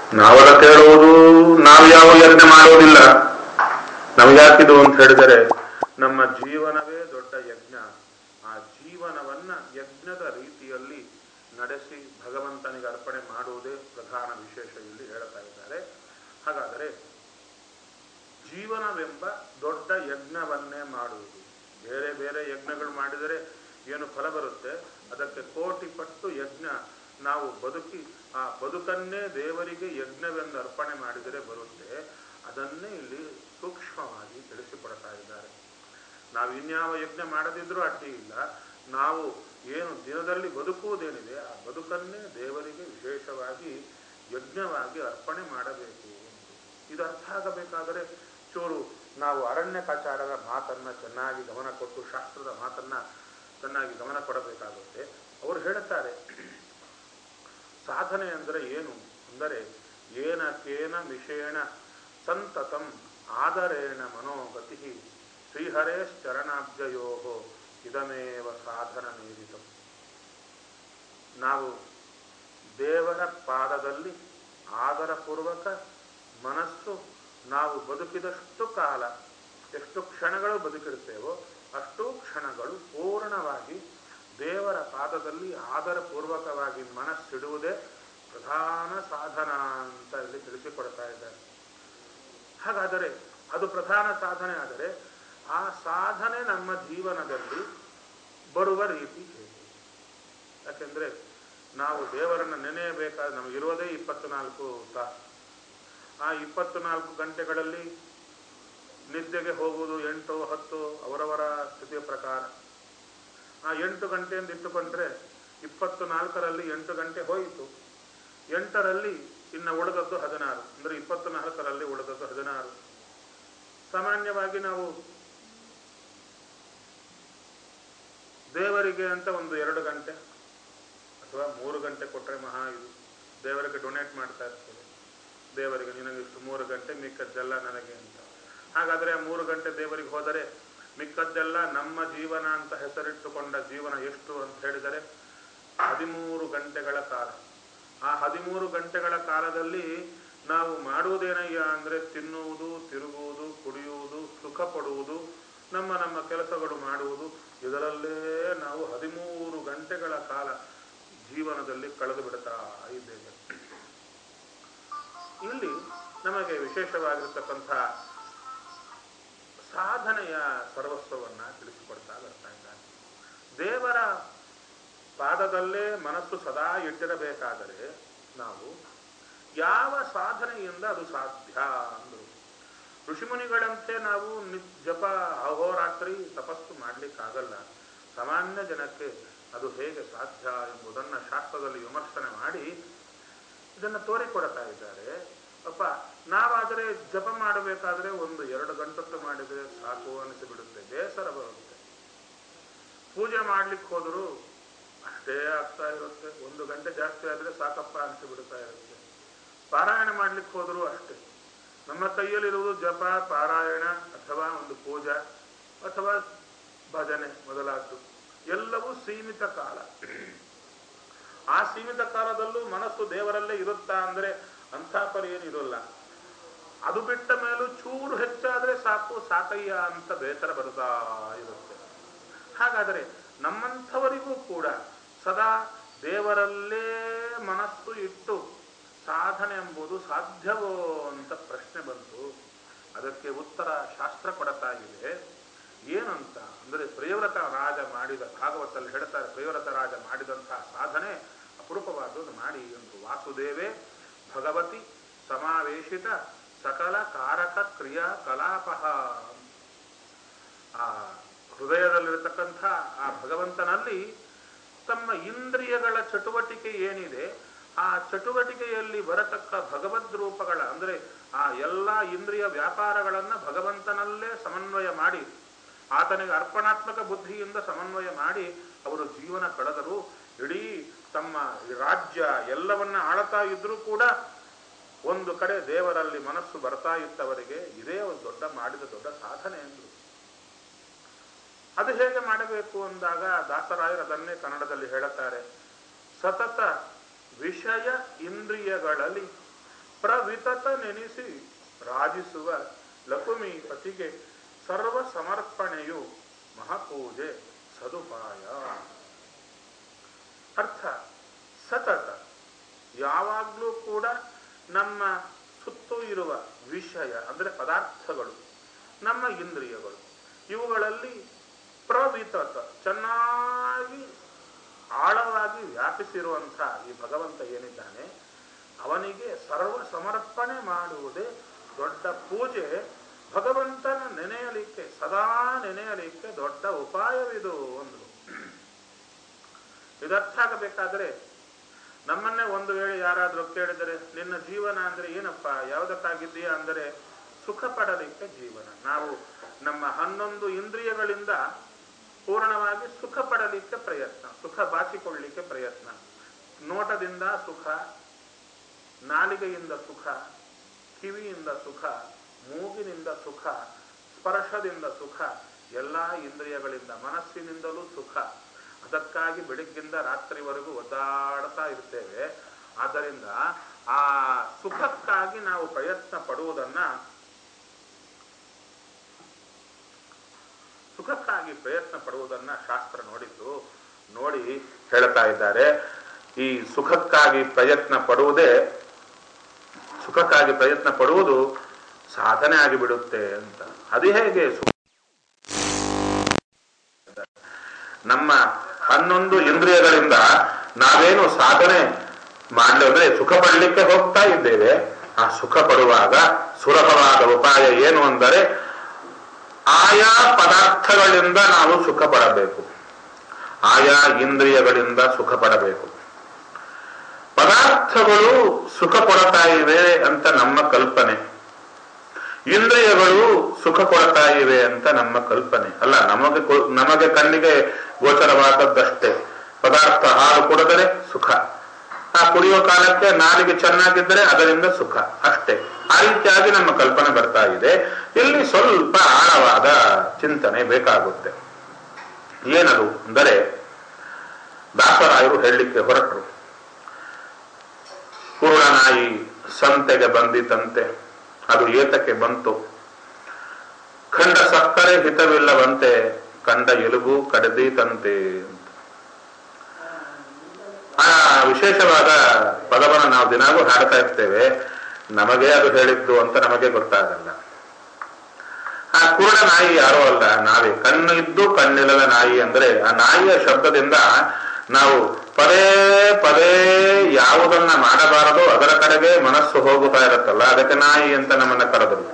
ನಾವದ ಕೇಳುವುದು ನಾವು ಯಾವ ಯಜ್ಞ ಮಾಡೋದಿಲ್ಲ ನಮಗ್ಯಾಕಿದು ಅಂತ ಹೇಳಿದರೆ ನಮ್ಮ ಜೀವನವೇ ದೊಡ್ಡ ಯಜ್ಞ ಆ ಜೀವನವನ್ನ ಯಜ್ಞದ ರೀತಿಯಲ್ಲಿ ನಡೆಸಿ ಭಗವಂತನಿಗೆ ಅರ್ಪಣೆ ಮಾಡುವುದೇ ಪ್ರಧಾನ ವಿಶೇಷ ಇಲ್ಲಿ ಹೇಳ್ತಾ ಇದ್ದಾರೆ ಹಾಗಾದರೆ ಜೀವನವೆಂಬ ದೊಡ್ಡ ಯಜ್ಞವನ್ನೇ ಮಾಡುವುದು ಬೇರೆ ಬೇರೆ ಯಜ್ಞಗಳು ಮಾಡಿದರೆ ಏನು ಫಲ ಬರುತ್ತೆ ಅದಕ್ಕೆ ಕೋಟಿ ಪಟ್ಟು ಯಜ್ಞ ನಾವು ಬದುಕಿ ಆ ಬದುಕನ್ನೇ ದೇವರಿಗೆ ಯಜ್ಞವೆಂದು ಅರ್ಪಣೆ ಮಾಡಿದರೆ ಬರುತ್ತೆ ಅದನ್ನೇ ಇಲ್ಲಿ ಸೂಕ್ಷ್ಮವಾಗಿ ತಿಳಿಸಿಕೊಡ್ತಾ ಇದ್ದಾರೆ ನಾವು ಇನ್ಯಾವ ಯಜ್ಞ ಮಾಡದಿದ್ರೂ ಅಡ್ಡಿ ಇಲ್ಲ ನಾವು ಏನು ದಿನದಲ್ಲಿ ಬದುಕುವುದೇನಿದೆ ಆ ಬದುಕನ್ನೇ ದೇವರಿಗೆ ವಿಶೇಷವಾಗಿ ಯಜ್ಞವಾಗಿ ಅರ್ಪಣೆ ಮಾಡಬೇಕು ಇದು ಅರ್ಥ ಆಗಬೇಕಾದರೆ ಚೂರು ನಾವು ಅರಣ್ಯಕಾಚಾರರ ಮಾತನ್ನ ಚೆನ್ನಾಗಿ ಗಮನ ಕೊಟ್ಟು ಶಾಸ್ತ್ರದ ಮಾತನ್ನ ಚೆನ್ನಾಗಿ ಗಮನ ಕೊಡಬೇಕಾಗುತ್ತೆ ಅವರು ಹೇಳುತ್ತಾರೆ ಸಾಧನೆ ಅಂದರೆ ಏನು ಅಂದರೆ ಏನ ಕೇನ ವಿಷೇಣ ಸಂತತಂ ಆದರೇಣ ಮನೋಗತಿ ಶ್ರೀಹರೇಶ್ಚರಣಾಬ್ಜಯೋ ಇದಮೇವ ಸಾಧನ ನೀಡಿತು ನಾವು ದೇವರ ಪಾದದಲ್ಲಿ ಆದರಪೂರ್ವಕ ಮನಸ್ಸು ನಾವು ಬದುಕಿದಷ್ಟು ಕಾಲ ಎಷ್ಟು ಕ್ಷಣಗಳು ಬದುಕಿರ್ತೇವೋ ಅಷ್ಟು ಕ್ಷಣಗಳು ಪೂರ್ಣವಾಗಿ ದೇವರ ಪಾದದಲ್ಲಿ ಆದರಪೂರ್ವಕವಾಗಿ ಮನಸ್ಸಿಡುವುದೇ ಪ್ರಧಾನ ಸಾಧನ ಅಂತ ಇಲ್ಲಿ ತಿಳಿಸಿಕೊಡ್ತಾ ಇದ್ದಾರೆ ಹಾಗಾದರೆ ಅದು ಪ್ರಧಾನ ಸಾಧನೆ ಆದರೆ ಆ ಸಾಧನೆ ನಮ್ಮ ಜೀವನದಲ್ಲಿ ಬರುವ ರೀತಿ ಹೇಗೆ ಯಾಕೆಂದ್ರೆ ನಾವು ದೇವರನ್ನ ನೆನೆಯಬೇಕಾದ ನಮಗಿರುವುದೇ ಇಪ್ಪತ್ತು ನಾಲ್ಕು ತಾಸು ಆ ಇಪ್ಪತ್ತು ನಾಲ್ಕು ಗಂಟೆಗಳಲ್ಲಿ ನಿದ್ದೆಗೆ ಹೋಗುವುದು ಎಂಟು ಹತ್ತು ಅವರವರ ಸ್ಥಿತಿಯ ಪ್ರಕಾರ ಆ ಎಂಟು ಗಂಟೆಯಿಂದ ಇಟ್ಟುಕೊಂಡ್ರೆ ಇಪ್ಪತ್ತು ನಾಲ್ಕರಲ್ಲಿ ಎಂಟು ಗಂಟೆ ಹೋಯಿತು ಎಂಟರಲ್ಲಿ ಇನ್ನು ಉಳಿದದ್ದು ಹದಿನಾರು ಅಂದ್ರೆ ಇಪ್ಪತ್ತು ನಾಲ್ಕರಲ್ಲಿ ಉಳಿದದ್ದು ಹದಿನಾರು ಸಾಮಾನ್ಯವಾಗಿ ನಾವು ದೇವರಿಗೆ ಅಂತ ಒಂದು ಎರಡು ಗಂಟೆ ಅಥವಾ ಮೂರು ಗಂಟೆ ಕೊಟ್ಟರೆ ಮಹಾ ಇದು ದೇವರಿಗೆ ಡೊನೇಟ್ ಮಾಡ್ತಾ ಇರ್ತೇವೆ ದೇವರಿಗೆ ನಿನಗೆ ಇಷ್ಟು ಮೂರು ಗಂಟೆ ಮಿಕ್ಕದ್ದೆಲ್ಲ ನನಗೆ ಅಂತ ಹಾಗಾದ್ರೆ ಆ ಮೂರು ಗಂಟೆ ದೇವರಿಗೆ ಹೋದರೆ ಮಿಕ್ಕದ್ದೆಲ್ಲ ನಮ್ಮ ಜೀವನ ಅಂತ ಹೆಸರಿಟ್ಟುಕೊಂಡ ಜೀವನ ಎಷ್ಟು ಅಂತ ಹೇಳಿದರೆ ಹದಿಮೂರು ಗಂಟೆಗಳ ಕಾಲ ಆ ಹದಿಮೂರು ಗಂಟೆಗಳ ಕಾಲದಲ್ಲಿ ನಾವು ಮಾಡುವುದೇನಯ್ಯ ಅಂದ್ರೆ ತಿನ್ನುವುದು ತಿರುಗುವುದು ಕುಡಿಯುವುದು ಸುಖ ಪಡುವುದು ನಮ್ಮ ನಮ್ಮ ಕೆಲಸಗಳು ಮಾಡುವುದು ಇದರಲ್ಲೇ ನಾವು ಹದಿಮೂರು ಗಂಟೆಗಳ ಕಾಲ ಜೀವನದಲ್ಲಿ ಕಳೆದು ಬಿಡ್ತಾ ಇದ್ದೇವೆ ಇಲ್ಲಿ ನಮಗೆ ವಿಶೇಷವಾಗಿರ್ತಕ್ಕಂಥ ಸಾಧನೆಯ ಸರ್ವಸ್ವವನ್ನ ತಿಳಿಸಿಕೊಡ್ತಾ ಬರ್ತಾ ಇದ್ದಾರೆ ದೇವರ ಪಾದದಲ್ಲೇ ಮನಸ್ಸು ಸದಾ ಇಟ್ಟಿರಬೇಕಾದರೆ ನಾವು ಯಾವ ಸಾಧನೆಯಿಂದ ಅದು ಸಾಧ್ಯ ಅಂದರು ಋಷಿಮುನಿಗಳಂತೆ ನಾವು ನಿ ಜಪ ಅಹೋರಾತ್ರಿ ತಪಸ್ಸು ಮಾಡ್ಲಿಕ್ಕಾಗಲ್ಲ ಸಾಮಾನ್ಯ ಜನಕ್ಕೆ ಅದು ಹೇಗೆ ಸಾಧ್ಯ ಎಂಬುದನ್ನು ಶಾಸ್ತ್ರದಲ್ಲಿ ವಿಮರ್ಶನೆ ಮಾಡಿ ಇದನ್ನು ತೋರಿಕೊಡ್ತಾ ಇದ್ದಾರೆ ಅಪ್ಪ ನಾವಾದರೆ ಜಪ ಮಾಡಬೇಕಾದ್ರೆ ಒಂದು ಎರಡು ಗಂಟತ್ತು ಮಾಡಿದರೆ ಸಾಕು ಅನಿಸಿಬಿಡುತ್ತೆ ಬೇಸರ ಬರುತ್ತೆ ಪೂಜೆ ಮಾಡ್ಲಿಕ್ಕೆ ಹೋದರೂ ಅಷ್ಟೇ ಆಗ್ತಾ ಇರುತ್ತೆ ಒಂದು ಗಂಟೆ ಜಾಸ್ತಿ ಆದರೆ ಸಾಕಪ್ಪ ಅನಿಸಿಬಿಡ್ತಾ ಇರುತ್ತೆ ಪಾರಾಯಣ ಮಾಡ್ಲಿಕ್ಕೆ ಹೋದರೂ ಅಷ್ಟೇ ನಮ್ಮ ಕೈಯಲ್ಲಿರುವುದು ಜಪ ಪಾರಾಯಣ ಅಥವಾ ಒಂದು ಪೂಜಾ ಅಥವಾ ಭಜನೆ ಮೊದಲಾದ್ದು ಎಲ್ಲವೂ ಸೀಮಿತ ಕಾಲ ಆ ಸೀಮಿತ ಕಾಲದಲ್ಲೂ ಮನಸ್ಸು ದೇವರಲ್ಲೇ ಇರುತ್ತಾ ಅಂದ್ರೆ ಅಂಥ ಪರಿ ಏನಿರೋಲ್ಲ ಅದು ಬಿಟ್ಟ ಮೇಲೂ ಚೂರು ಹೆಚ್ಚಾದ್ರೆ ಸಾಕು ಸಾಕಯ್ಯ ಅಂತ ಬೇಸರ ಬರ್ತಾ ಇರುತ್ತೆ ಹಾಗಾದರೆ ನಮ್ಮಂಥವರಿಗೂ ಕೂಡ ಸದಾ ದೇವರಲ್ಲೇ ಮನಸ್ಸು ಇಟ್ಟು ಸಾಧನೆ ಎಂಬುದು ಸಾಧ್ಯವೋ ಅಂತ ಪ್ರಶ್ನೆ ಬಂತು ಅದಕ್ಕೆ ಉತ್ತರ ಶಾಸ್ತ್ರ ಕೊಡ್ತಾ ಇದೆ ಏನಂತ ಅಂದರೆ ಪ್ರಿಯವ್ರತ ರಾಜ ಮಾಡಿದ ಭಾಗವತಲ್ಲಿ ಹೇಳ್ತಾರೆ ಪ್ರಿಯವ್ರತ ರಾಜ ಮಾಡಿದಂತಹ ಸಾಧನೆ ಅಪರೂಪವಾದದ್ದು ಮಾಡಿ ಎಂದು ವಾಸುದೇವೇ ಭಗವತಿ ಸಮಾವೇಶಿತ ಸಕಲ ಕಾರಕ ಕ್ರಿಯಾ ಕಲಾಪ ಆ ಹೃದಯದಲ್ಲಿರತಕ್ಕಂಥ ಆ ಭಗವಂತನಲ್ಲಿ ತಮ್ಮ ಇಂದ್ರಿಯಗಳ ಚಟುವಟಿಕೆ ಏನಿದೆ ಆ ಚಟುವಟಿಕೆಯಲ್ಲಿ ಬರತಕ್ಕ ಭಗವದ್ ರೂಪಗಳ ಅಂದರೆ ಆ ಎಲ್ಲ ಇಂದ್ರಿಯ ವ್ಯಾಪಾರಗಳನ್ನ ಭಗವಂತನಲ್ಲೇ ಸಮನ್ವಯ ಮಾಡಿ ಆತನಿಗೆ ಅರ್ಪಣಾತ್ಮಕ ಬುದ್ಧಿಯಿಂದ ಸಮನ್ವಯ ಮಾಡಿ ಅವರು ಜೀವನ ಕಳೆದರು ಇಡೀ ತಮ್ಮ ರಾಜ್ಯ ಎಲ್ಲವನ್ನ ಆಳತಾ ಇದ್ರೂ ಕೂಡ ಒಂದು ಕಡೆ ದೇವರಲ್ಲಿ ಮನಸ್ಸು ಬರ್ತಾ ಇತ್ತವರಿಗೆ ಇದೇ ಒಂದು ದೊಡ್ಡ ಮಾಡಿದ ದೊಡ್ಡ ಸಾಧನೆ ಎಂದರು ಅದು ಹೇಗೆ ಮಾಡಬೇಕು ಅಂದಾಗ ದಾಸರಾಯರು ಅದನ್ನೇ ಕನ್ನಡದಲ್ಲಿ ಹೇಳುತ್ತಾರೆ ಸತತ ವಿಷಯ ಇಂದ್ರಿಯಗಳಲ್ಲಿ ಪ್ರವಿತತ ನೆನೆಸಿ ರಾಜಿಸುವ ಲಕುಮಿ ಪತಿಗೆ ಸರ್ವ ಸಮರ್ಪಣೆಯು ಮಹಾಪೂಜೆ ಸದುಪಾಯ ಅರ್ಥ ಸತತ ಯಾವಾಗಲೂ ಕೂಡ ನಮ್ಮ ಸುತ್ತೂ ಇರುವ ವಿಷಯ ಅಂದರೆ ಪದಾರ್ಥಗಳು ನಮ್ಮ ಇಂದ್ರಿಯಗಳು ಇವುಗಳಲ್ಲಿ ಪ್ರವಿತತ ಚೆನ್ನಾಗಿ ಆಳವಾಗಿ ವ್ಯಾಪಿಸಿರುವಂಥ ಈ ಭಗವಂತ ಏನಿದ್ದಾನೆ ಅವನಿಗೆ ಸರ್ವ ಸಮರ್ಪಣೆ ಮಾಡುವುದೇ ದೊಡ್ಡ ಪೂಜೆ ಭಗವಂತನ ನೆನೆಯಲಿಕ್ಕೆ ಸದಾ ನೆನೆಯಲಿಕ್ಕೆ ದೊಡ್ಡ ಉಪಾಯವಿದು ಒಂದು ಇದರ್ಥ ಆಗಬೇಕಾದ್ರೆ ನಮ್ಮನ್ನೇ ಒಂದು ವೇಳೆ ಯಾರಾದರೂ ಕೇಳಿದರೆ ನಿನ್ನ ಜೀವನ ಅಂದ್ರೆ ಏನಪ್ಪ ಯಾವುದಕ್ಕಾಗಿದ್ದೀಯಾ ಅಂದರೆ ಸುಖ ಪಡಲಿಕ್ಕೆ ಜೀವನ ನಾವು ನಮ್ಮ ಹನ್ನೊಂದು ಇಂದ್ರಿಯಗಳಿಂದ ಪೂರ್ಣವಾಗಿ ಸುಖ ಪಡಲಿಕ್ಕೆ ಪ್ರಯತ್ನ ಸುಖ ಬಾಚಿಕೊಳ್ಳಲಿಕ್ಕೆ ಪ್ರಯತ್ನ ನೋಟದಿಂದ ಸುಖ ನಾಲಿಗೆಯಿಂದ ಸುಖ ಕಿವಿಯಿಂದ ಸುಖ ಮೂಗಿನಿಂದ ಸುಖ ಸ್ಪರ್ಶದಿಂದ ಸುಖ ಎಲ್ಲ ಇಂದ್ರಿಯಗಳಿಂದ ಮನಸ್ಸಿನಿಂದಲೂ ಸುಖ ಅದಕ್ಕಾಗಿ ಬೆಳಿಗ್ಗಿಂದ ರಾತ್ರಿವರೆಗೂ ಒದ್ದಾಡ್ತಾ ಇರ್ತೇವೆ ಆದ್ದರಿಂದ ಆ ಸುಖಕ್ಕಾಗಿ ನಾವು ಪ್ರಯತ್ನ ಪಡುವುದನ್ನ ಸುಖಕ್ಕಾಗಿ ಪ್ರಯತ್ನ ಪಡುವುದನ್ನ ಶಾಸ್ತ್ರ ನೋಡಿದ್ದು ನೋಡಿ ಹೇಳ್ತಾ ಇದ್ದಾರೆ ಈ ಸುಖಕ್ಕಾಗಿ ಪ್ರಯತ್ನ ಪಡುವುದೇ ಸುಖಕ್ಕಾಗಿ ಪ್ರಯತ್ನ ಪಡುವುದು ಸಾಧನೆ ಆಗಿಬಿಡುತ್ತೆ ಅಂತ ಅದು ಹೇಗೆ ಸುಖ ನಮ್ಮ ಹನ್ನೊಂದು ಇಂದ್ರಿಯಗಳಿಂದ ನಾವೇನು ಸಾಧನೆ ಮಾಡಲಿ ಅಂದ್ರೆ ಸುಖ ಪಡಲಿಕ್ಕೆ ಹೋಗ್ತಾ ಇದ್ದೇವೆ ಆ ಸುಖ ಪಡುವಾಗ ಸುಲಭವಾದ ಉಪಾಯ ಏನು ಅಂದರೆ ಆಯಾ ಪದಾರ್ಥಗಳಿಂದ ನಾವು ಸುಖ ಪಡಬೇಕು ಆಯಾ ಇಂದ್ರಿಯಗಳಿಂದ ಸುಖ ಪಡಬೇಕು ಪದಾರ್ಥಗಳು ಸುಖ ಕೊಡ್ತಾ ಇವೆ ಅಂತ ನಮ್ಮ ಕಲ್ಪನೆ ಇಂದ್ರಿಯಗಳು ಸುಖ ಕೊಡ್ತಾ ಇವೆ ಅಂತ ನಮ್ಮ ಕಲ್ಪನೆ ಅಲ್ಲ ನಮಗೆ ಕೊ- ನಮಗೆ ಕಣ್ಣಿಗೆ ಗೋಚರವಾದದ್ದಷ್ಟೇ ಪದಾರ್ಥ ಹಾಲು ಕುಡಿದರೆ ಸುಖ ಆ ಕುಡಿಯೋ ಕಾಲಕ್ಕೆ ನಾಲಿಗೆ ಚೆನ್ನಾಗಿದ್ದರೆ ಅದರಿಂದ ಸುಖ ಅಷ್ಟೇ ಆ ರೀತಿಯಾಗಿ ನಮ್ಮ ಕಲ್ಪನೆ ಬರ್ತಾ ಇದೆ ಇಲ್ಲಿ ಸ್ವಲ್ಪ ಆಳವಾದ ಚಿಂತನೆ ಬೇಕಾಗುತ್ತೆ ಏನದು ಅಂದರೆ ದಾಸರಾಯರು ಹೇಳಲಿಕ್ಕೆ ಹೊರಟರು ಪೂರ್ಣನಾಯಿ ಸಂತೆಗೆ ಬಂದಿತಂತೆ ಅದು ಏತಕ್ಕೆ ಬಂತು ಖಂಡ ಸಕ್ಕರೆ ಹಿತವಿಲ್ಲವಂತೆ ಕಂಡ ಎಲುಬು ಕಡದೀತಂತೆ ಆ ವಿಶೇಷವಾದ ಪದವನ್ನು ನಾವು ದಿನಾಗೂ ಹಾಡ್ತಾ ಇರ್ತೇವೆ ನಮಗೆ ಅದು ಹೇಳಿದ್ದು ಅಂತ ನಮಗೆ ಗೊತ್ತಾಗಲ್ಲ ಆ ಕುರುಡ ನಾಯಿ ಯಾರೋ ಅಲ್ಲ ನಾವೇ ಕಣ್ಣು ಇದ್ದು ಕಣ್ಣಿಲ್ಲದ ನಾಯಿ ಅಂದ್ರೆ ಆ ನಾಯಿಯ ಶಬ್ದದಿಂದ ನಾವು ಪದೇ ಪದೇ ಯಾವುದನ್ನ ಮಾಡಬಾರದೋ ಅದರ ಕಡೆಗೆ ಮನಸ್ಸು ಹೋಗುತ್ತಾ ಇರುತ್ತಲ್ಲ ಅದಕ್ಕೆ ನಾಯಿ ಅಂತ ನಮ್ಮನ್ನ ಕರೆದರು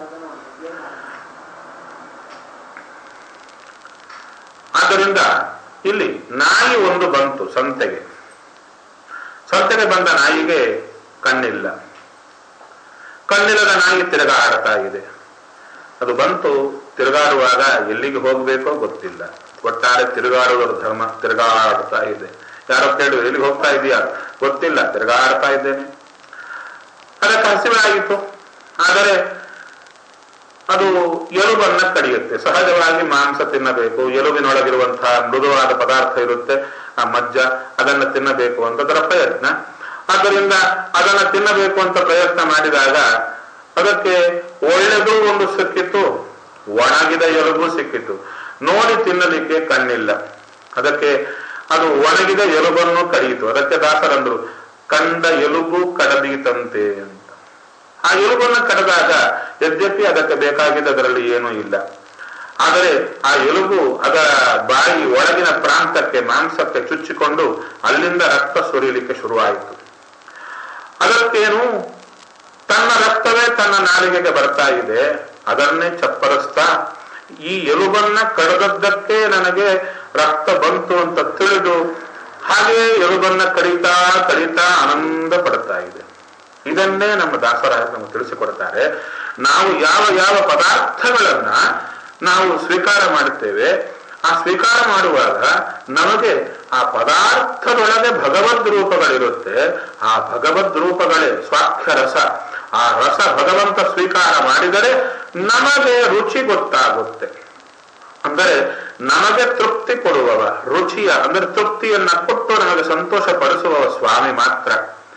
ಆದ್ದರಿಂದ ಇಲ್ಲಿ ನಾಯಿ ಒಂದು ಬಂತು ಸಂತೆಗೆ ಸಂತೆಗೆ ಬಂದ ನಾಯಿಗೆ ಕಣ್ಣಿಲ್ಲ ಕಣ್ಣಿಲ್ಲದ ನಾಯಿ ತಿರುಗಾಡ್ತಾ ಇದೆ ಅದು ಬಂತು ತಿರುಗಾಡುವಾಗ ಎಲ್ಲಿಗೆ ಹೋಗ್ಬೇಕೋ ಗೊತ್ತಿಲ್ಲ ಒಟ್ಟಾರೆ ತಿರುಗಾಡುವುದರ ಧರ್ಮ ತಿರುಗಾಡ್ತಾ ಇದೆ ಯಾರೋ ಕೇಳು ಎಲ್ಲಿಗೆ ಹೋಗ್ತಾ ಇದೆಯಾ ಗೊತ್ತಿಲ್ಲ ತಿರುಗಾಡ್ತಾ ಇದ್ದೇನೆ ಅದಕ್ಕೆ ಹಸಿವಾಯಿತು ಆದರೆ ಅದು ಎಲುಬನ್ನ ಕಡಿಯುತ್ತೆ ಸಹಜವಾಗಿ ಮಾಂಸ ತಿನ್ನಬೇಕು ಎಲುಬಿನೊಳಗಿರುವಂತಹ ಮೃದುವಾದ ಪದಾರ್ಥ ಇರುತ್ತೆ ಆ ಮಜ್ಜ ಅದನ್ನ ತಿನ್ನಬೇಕು ಅಂತ ಅದರ ಪ್ರಯತ್ನ ಆದ್ದರಿಂದ ಅದನ್ನ ತಿನ್ನಬೇಕು ಅಂತ ಪ್ರಯತ್ನ ಮಾಡಿದಾಗ ಅದಕ್ಕೆ ಒಳ್ಳೆದು ಒಂದು ಸಿಕ್ಕಿತ್ತು ಒಣಗಿದ ಎಲುಬು ಸಿಕ್ಕಿತು ನೋಡಿ ತಿನ್ನಲಿಕ್ಕೆ ಕಣ್ಣಿಲ್ಲ ಅದಕ್ಕೆ ಅದು ಒಣಗಿದ ಎಲುಬನ್ನು ಕಡಿಯಿತು ಅದಕ್ಕೆ ದಾಸರಂದ್ರು ಕಂಡ ಎಲುಬು ಕಡದೀತಂತೆ ಅಂತ ಆ ಎಲುಬನ್ನು ಕಡಿದಾಗ ಯದ್ಯಪಿ ಅದಕ್ಕೆ ಬೇಕಾಗಿದ್ದ ಅದರಲ್ಲಿ ಏನೂ ಇಲ್ಲ ಆದರೆ ಆ ಎಲುಬು ಅದರ ಬಾಯಿ ಒಳಗಿನ ಪ್ರಾಂತಕ್ಕೆ ಮಾಂಸಕ್ಕೆ ಚುಚ್ಚಿಕೊಂಡು ಅಲ್ಲಿಂದ ರಕ್ತ ಸುರಿಯಲಿಕ್ಕೆ ಶುರುವಾಯಿತು ಅದಕ್ಕೇನು ತನ್ನ ರಕ್ತವೇ ತನ್ನ ನಾಲಿಗೆಗೆ ಬರ್ತಾ ಇದೆ ಅದನ್ನೇ ಚಪ್ಪರಿಸ್ತಾ ಈ ಎಲುಬನ್ನ ಕಡದದ್ದಕ್ಕೆ ನನಗೆ ರಕ್ತ ಬಂತು ಅಂತ ತಿಳಿದು ಹಾಗೆಯೇ ಎಲುಬನ್ನ ಕಡಿತಾ ಕಡಿತಾ ಆನಂದ ಪಡ್ತಾ ಇದೆ ಇದನ್ನೇ ನಮ್ಮ ದಾಸರಾಯ ನಮಗೆ ತಿಳಿಸಿಕೊಡ್ತಾರೆ ನಾವು ಯಾವ ಯಾವ ಪದಾರ್ಥಗಳನ್ನ ನಾವು ಸ್ವೀಕಾರ ಮಾಡುತ್ತೇವೆ ಆ ಸ್ವೀಕಾರ ಮಾಡುವಾಗ ನಮಗೆ ಆ ಪದಾರ್ಥದೊಳಗೆ ಭಗವದ್ ರೂಪಗಳಿರುತ್ತೆ ಆ ಭಗವದ್ ರೂಪಗಳೇ ಸ್ವಾಖ್ಯ ರಸ ಆ ರಸ ಭಗವಂತ ಸ್ವೀಕಾರ ಮಾಡಿದರೆ ನಮಗೆ ರುಚಿ ಗೊತ್ತಾಗುತ್ತೆ ಅಂದರೆ ನಮಗೆ ತೃಪ್ತಿ ಕೊಡುವವ ರುಚಿಯ ಅಂದರೆ ತೃಪ್ತಿಯನ್ನ ಕೊಟ್ಟು ನಮಗೆ ಸಂತೋಷ ಪಡಿಸುವವ ಸ್ವಾಮಿ ಮಾತ್ರ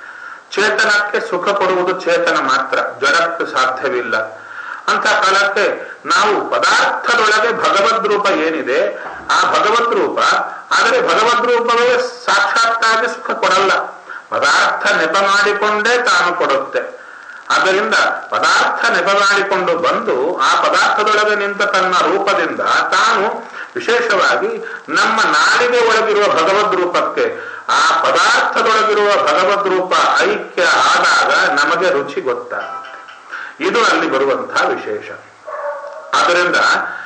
ಚೇತನಕ್ಕೆ ಸುಖ ಕೊಡುವುದು ಚೇತನ ಮಾತ್ರ ಜಡಕ್ಕೆ ಸಾಧ್ಯವಿಲ್ಲ ಅಂತ ಕಾಲಕ್ಕೆ ನಾವು ಪದಾರ್ಥದೊಳಗೆ ಭಗವದ್ ರೂಪ ಏನಿದೆ ಆ ಭಗವದ್ ರೂಪ ಆದರೆ ಭಗವದ್ ರೂಪವೇ ಸಾಕ್ಷಾತ್ತಾಗಿ ಸುಖ ಕೊಡಲ್ಲ ಪದಾರ್ಥ ನೆಪ ಮಾಡಿಕೊಂಡೇ ತಾನು ಕೊಡುತ್ತೆ ಆದ್ದರಿಂದ ಪದಾರ್ಥ ನೆಪ ಮಾಡಿಕೊಂಡು ಬಂದು ಆ ಪದಾರ್ಥದೊಳಗೆ ನಿಂತ ತನ್ನ ರೂಪದಿಂದ ತಾನು ವಿಶೇಷವಾಗಿ ನಮ್ಮ ನಾಡಿಗೆ ಒಳಗಿರುವ ಭಗವದ್ ರೂಪಕ್ಕೆ ಆ ಪದಾರ್ಥದೊಳಗಿರುವ ಭಗವದ್ ರೂಪ ಐಕ್ಯ ಆದಾಗ ನಮಗೆ ರುಚಿ ಗೊತ್ತಾಗುತ್ತೆ ಇದು ಅಲ್ಲಿ ಬರುವಂತಹ ವಿಶೇಷ ಆದ್ದರಿಂದ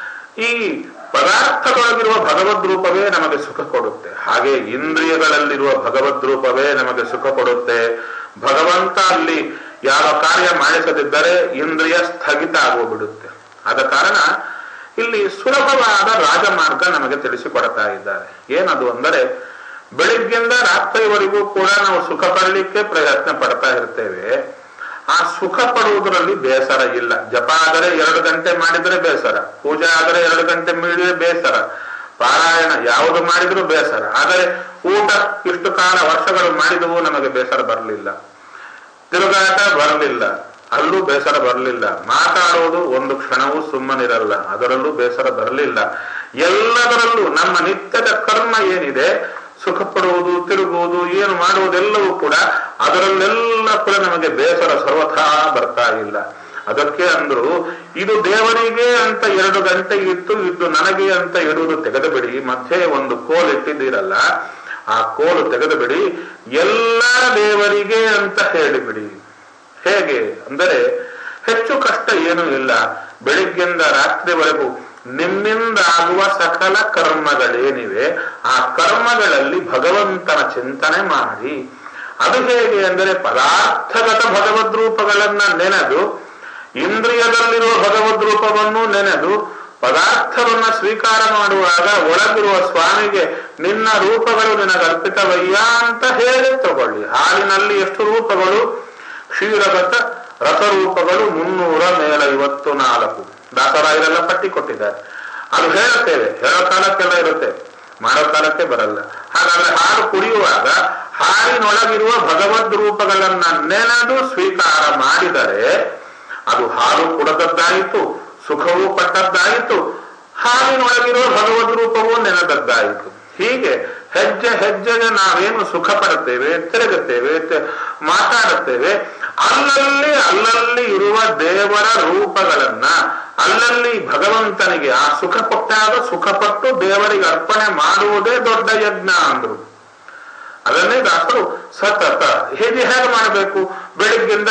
ಈ ಪದಾರ್ಥದೊಳಗಿರುವ ಭಗವದ್ ರೂಪವೇ ನಮಗೆ ಸುಖ ಕೊಡುತ್ತೆ ಹಾಗೆ ಇಂದ್ರಿಯಗಳಲ್ಲಿರುವ ಭಗವದ್ ರೂಪವೇ ನಮಗೆ ಸುಖ ಕೊಡುತ್ತೆ ಭಗವಂತ ಅಲ್ಲಿ ಯಾವ ಕಾರ್ಯ ಮಾಡಿಸದಿದ್ದರೆ ಇಂದ್ರಿಯ ಸ್ಥಗಿತ ಆಗೋಗ್ಬಿಡುತ್ತೆ ಆದ ಕಾರಣ ಇಲ್ಲಿ ಸುಲಭವಾದ ರಾಜಮಾರ್ಗ ನಮಗೆ ತಿಳಿಸಿಕೊಡ್ತಾ ಇದ್ದಾರೆ ಏನದು ಅಂದರೆ ಬೆಳಿಗ್ಗಿಂದ ರಾತ್ರಿವರೆಗೂ ಕೂಡ ನಾವು ಸುಖ ಪಡಲಿಕ್ಕೆ ಪ್ರಯತ್ನ ಪಡ್ತಾ ಇರ್ತೇವೆ ಆ ಸುಖ ಪಡುವುದರಲ್ಲಿ ಬೇಸರ ಇಲ್ಲ ಜಪ ಆದರೆ ಎರಡು ಗಂಟೆ ಮಾಡಿದರೆ ಬೇಸರ ಪೂಜೆ ಆದರೆ ಎರಡು ಗಂಟೆ ಮಾಡಿದ್ರೆ ಬೇಸರ ಪಾರಾಯಣ ಯಾವುದು ಮಾಡಿದ್ರು ಬೇಸರ ಆದರೆ ಊಟ ಇಷ್ಟು ಕಾಲ ವರ್ಷಗಳು ಮಾಡಿದವು ನಮಗೆ ಬೇಸರ ಬರಲಿಲ್ಲ ತಿರುಗಾಟ ಬರಲಿಲ್ಲ ಅಲ್ಲೂ ಬೇಸರ ಬರಲಿಲ್ಲ ಮಾತಾಡೋದು ಒಂದು ಕ್ಷಣವೂ ಸುಮ್ಮನಿರಲ್ಲ ಅದರಲ್ಲೂ ಬೇಸರ ಬರಲಿಲ್ಲ ಎಲ್ಲದರಲ್ಲೂ ನಮ್ಮ ನಿತ್ಯದ ಕರ್ಮ ಏನಿದೆ ಸುಖ ಪಡುವುದು ತಿರುಗುವುದು ಏನು ಮಾಡುವುದೆಲ್ಲವೂ ಕೂಡ ಅದರಲ್ಲೆಲ್ಲ ಕೂಡ ನಮಗೆ ಬೇಸರ ಸರ್ವಥಾ ಬರ್ತಾ ಇಲ್ಲ ಅದಕ್ಕೆ ಅಂದ್ರು ಇದು ದೇವರಿಗೆ ಅಂತ ಎರಡು ಗಂಟೆ ಇಟ್ಟು ಇದು ನನಗೆ ಅಂತ ಇಡುವುದು ತೆಗೆದು ಬಿಡಿ ಮಧ್ಯೆ ಒಂದು ಕೋಲ್ ಇಟ್ಟಿದ್ದೀರಲ್ಲ ಆ ಕೋಲು ತೆಗೆದು ಬಿಡಿ ಎಲ್ಲ ದೇವರಿಗೆ ಅಂತ ಹೇಳಿಬಿಡಿ ಹೇಗೆ ಅಂದರೆ ಹೆಚ್ಚು ಕಷ್ಟ ಏನೂ ಇಲ್ಲ ಬೆಳಿಗ್ಗೆಯಿಂದ ರಾತ್ರಿವರೆಗೂ ನಿಮ್ಮಿಂದ ಆಗುವ ಸಕಲ ಕರ್ಮಗಳೇನಿವೆ ಆ ಕರ್ಮಗಳಲ್ಲಿ ಭಗವಂತನ ಚಿಂತನೆ ಮಾಡಿ ಅದು ಹೇಗೆ ಅಂದರೆ ಪದಾರ್ಥಗತ ಭಗವದ್ ರೂಪಗಳನ್ನ ನೆನೆದು ಇಂದ್ರಿಯದಲ್ಲಿರುವ ಭಗವದ್ ರೂಪವನ್ನು ನೆನೆದು ಪದಾರ್ಥವನ್ನ ಸ್ವೀಕಾರ ಮಾಡುವಾಗ ಒಳಗಿರುವ ಸ್ವಾಮಿಗೆ ನಿನ್ನ ರೂಪಗಳು ನಿನಗರ್ಪಿತವಯ್ಯ ಅಂತ ಹೇಳಿ ತಗೊಳ್ಳಿ ಹಾಲಿನಲ್ಲಿ ಎಷ್ಟು ರೂಪಗಳು ಕ್ಷೀರಗತ ರಥರೂಪಗಳು ಮುನ್ನೂರ ಮೇಲ ಇವತ್ತು ನಾಲ್ಕು ದಾಸರಾಯರೆಲ್ಲ ಪಟ್ಟಿ ಕೊಟ್ಟಿದ್ದಾರೆ ಅದು ಹೇಳುತ್ತೇವೆ ಹೇಳೋ ಕಾಲಕ್ಕೆಲ್ಲ ಇರುತ್ತೆ ಮಾಡೋ ಕಾಲಕ್ಕೆ ಬರಲ್ಲ ಹಾಗಾದ್ರೆ ಹಾಲು ಕುಡಿಯುವಾಗ ಹಾಲಿನೊಳಗಿರುವ ಭಗವದ್ ರೂಪಗಳನ್ನ ನೆನೆದು ಸ್ವೀಕಾರ ಮಾಡಿದರೆ ಅದು ಹಾಲು ಕುಡದದ್ದಾಯಿತು ಸುಖವೂ ಪಟ್ಟದ್ದಾಯಿತು ಹಾಲಿನೊಳಗಿರುವ ಭಗವದ್ ರೂಪವೂ ನೆನೆದದ್ದಾಯಿತು ಹೀಗೆ ಹೆಜ್ಜೆ ಹೆಜ್ಜೆಗೆ ನಾವೇನು ಸುಖ ಪಡುತ್ತೇವೆ ತಿರುಗುತ್ತೇವೆ ಮಾತಾಡುತ್ತೇವೆ ಅಲ್ಲಲ್ಲಿ ಅಲ್ಲಲ್ಲಿ ಇರುವ ದೇವರ ರೂಪಗಳನ್ನ ಅಲ್ಲಲ್ಲಿ ಭಗವಂತನಿಗೆ ಆ ಸುಖ ಕೊಟ್ಟಾಗ ಸುಖಪಟ್ಟು ದೇವರಿಗೆ ಅರ್ಪಣೆ ಮಾಡುವುದೇ ದೊಡ್ಡ ಯಜ್ಞ ಅಂದ್ರು ಅದನ್ನೇ ದಾಸರು ಸತತ ಹೇಗೆ ಹೇಗೆ ಮಾಡಬೇಕು ಬೆಳಿಗ್ಗಿಂದ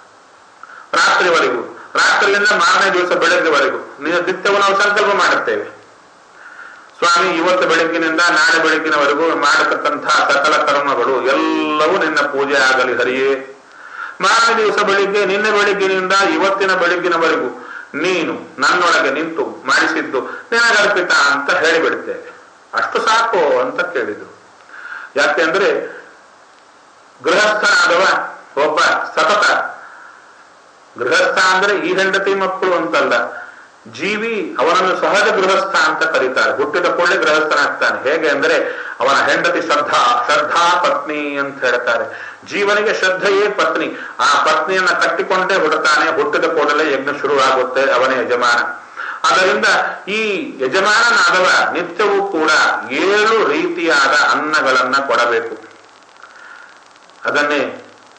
ರಾತ್ರಿವರೆಗೂ ರಾತ್ರಿಯಿಂದ ಮಾರನೇ ದಿವಸ ಬೆಳಗ್ಗೆವರೆಗೂ ನಿತ್ಯವೂ ನಾವು ಸಂಕಲ್ಪ ಮಾಡುತ್ತೇವೆ ಸ್ವಾಮಿ ಇವತ್ತು ಬೆಳಗ್ಗಿನಿಂದ ನಾಳೆ ಬೆಳಗ್ಗಿನವರೆಗೂ ಮಾಡತಕ್ಕಂತಹ ಸಕಲ ಕರ್ಮಗಳು ಎಲ್ಲವೂ ನಿನ್ನ ಪೂಜೆ ಆಗಲಿ ಹರಿಯೇ ಮಾರನೇ ದಿವಸ ಬೆಳಿಗ್ಗೆ ನಿನ್ನೆ ಬೆಳಗ್ಗಿನಿಂದ ಇವತ್ತಿನ ಬೆಳಗ್ಗಿನವರೆಗೂ ನೀನು ನನ್ನೊಳಗೆ ನಿಂತು ಮಾಡಿಸಿದ್ದು ನಿನಗರ್ಪಿತ ಅಂತ ಹೇಳಿಬಿಡ್ತೇವೆ ಅಷ್ಟು ಸಾಕು ಅಂತ ಕೇಳಿದ್ರು ಯಾಕೆಂದ್ರೆ ಗೃಹಸ್ಥನಾದವ ಒಬ್ಬ ಸತತ ಗೃಹಸ್ಥ ಅಂದ್ರೆ ಈ ಹೆಂಡತಿ ಮಕ್ಕಳು ಅಂತಲ್ಲ ಜೀವಿ ಅವನನ್ನು ಸಹಜ ಗೃಹಸ್ಥ ಅಂತ ಕರೀತಾರೆ ಹುಟ್ಟಿದ ಕೂಡಲೇ ಗೃಹಸ್ಥನಾಗ್ತಾನೆ ಹೇಗೆ ಅಂದ್ರೆ ಅವನ ಹೆಂಡತಿ ಶ್ರದ್ಧಾ ಶ್ರದ್ಧಾ ಪತ್ನಿ ಅಂತ ಹೇಳ್ತಾರೆ ಜೀವನಿಗೆ ಶ್ರದ್ಧೆಯೇ ಪತ್ನಿ ಆ ಪತ್ನಿಯನ್ನ ಕಟ್ಟಿಕೊಂಡೇ ಹುಡುತಾನೆ ಹುಟ್ಟಿದ ಕೂಡಲೇ ಯಜ್ಞ ಶುರುವಾಗುತ್ತೆ ಅವನೇ ಯಜಮಾನ ಅದರಿಂದ ಈ ಯಜಮಾನನಾದವ ನಿತ್ಯವೂ ಕೂಡ ಏಳು ರೀತಿಯಾದ ಅನ್ನಗಳನ್ನ ಕೊಡಬೇಕು ಅದನ್ನೇ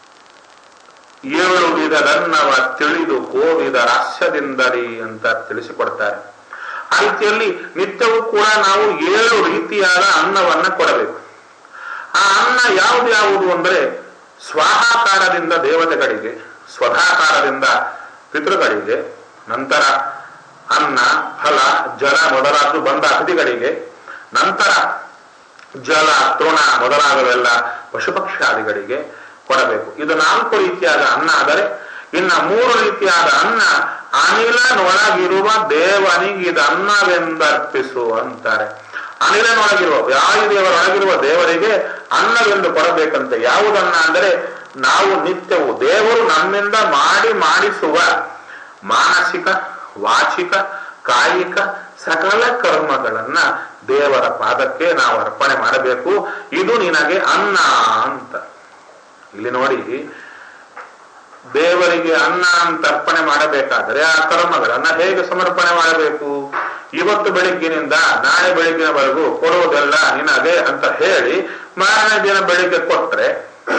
ಏಳು ವಿಧದನ್ನವ ತಿಳಿದು ಕೋವಿದ ರಾಸ್ಯದಿಂದರಿ ಅಂತ ತಿಳಿಸಿಕೊಡ್ತಾರೆ ಆ ರೀತಿಯಲ್ಲಿ ನಿತ್ಯವೂ ಕೂಡ ನಾವು ಏಳು ರೀತಿಯಾದ ಅನ್ನವನ್ನ ಕೊಡಬೇಕು ಆ ಅನ್ನ ಯಾವುದು ಯಾವುದು ಅಂದ್ರೆ ಸ್ವಾಹಾಕಾರದಿಂದ ದೇವತೆಗಳಿಗೆ ಸ್ವಧಾಕಾರದಿಂದ ಪಿತೃಗಳಿಗೆ ನಂತರ ಅನ್ನ ಫಲ ಜಲ ಮೊದಲಾದ ಬಂದ ಅತಿಥಿಗಳಿಗೆ ನಂತರ ಜಲ ತೃಣ ಮೊದಲಾದವೆಲ್ಲ ಪಶುಪಕ್ಷಾದಿಗಳಿಗೆ ಕೊಡಬೇಕು ಇದು ನಾಲ್ಕು ರೀತಿಯಾದ ಅನ್ನ ಆದರೆ ಇನ್ನ ಮೂರು ರೀತಿಯಾದ ಅನ್ನ ಅನಿಲನೊಳಗಿರುವ ದೇವನಿಗೆ ಇದು ಅನ್ನವೆಂದರ್ಪಿಸು ಅಂತಾರೆ ಅನಿಲನೊಳಗಿರುವ ವಾಯುದೇವರೊಳಗಿರುವ ದೇವರಿಗೆ ಅನ್ನವೆಂದು ಕೊಡಬೇಕಂತೆ ಯಾವುದನ್ನ ಅಂದರೆ ನಾವು ನಿತ್ಯವು ದೇವರು ನಮ್ಮಿಂದ ಮಾಡಿ ಮಾಡಿಸುವ ಮಾನಸಿಕ ವಾಚಿಕ ಕಾಯಿಕ ಸಕಲ ಕರ್ಮಗಳನ್ನ ದೇವರ ಪಾದಕ್ಕೆ ನಾವು ಅರ್ಪಣೆ ಮಾಡಬೇಕು ಇದು ನಿನಗೆ ಅನ್ನ ಅಂತ ಇಲ್ಲಿ ನೋಡಿ ದೇವರಿಗೆ ಅನ್ನ ಅಂತ ಅರ್ಪಣೆ ಮಾಡಬೇಕಾದರೆ ಆ ಕರ್ಮಗಳನ್ನ ಹೇಗೆ ಸಮರ್ಪಣೆ ಮಾಡಬೇಕು ಇವತ್ತು ಬೆಳಿಗ್ಗಿನಿಂದ ನಾಳೆ ಬೆಳಿಗ್ಗಿನವರೆಗೂ ಕೊಡುವುದೆಲ್ಲ ನಿನಗೆ ಅಂತ ಹೇಳಿ ಮಾರನೇ ದಿನ ಬೆಳಿಗ್ಗೆ ಕೊಟ್ರೆ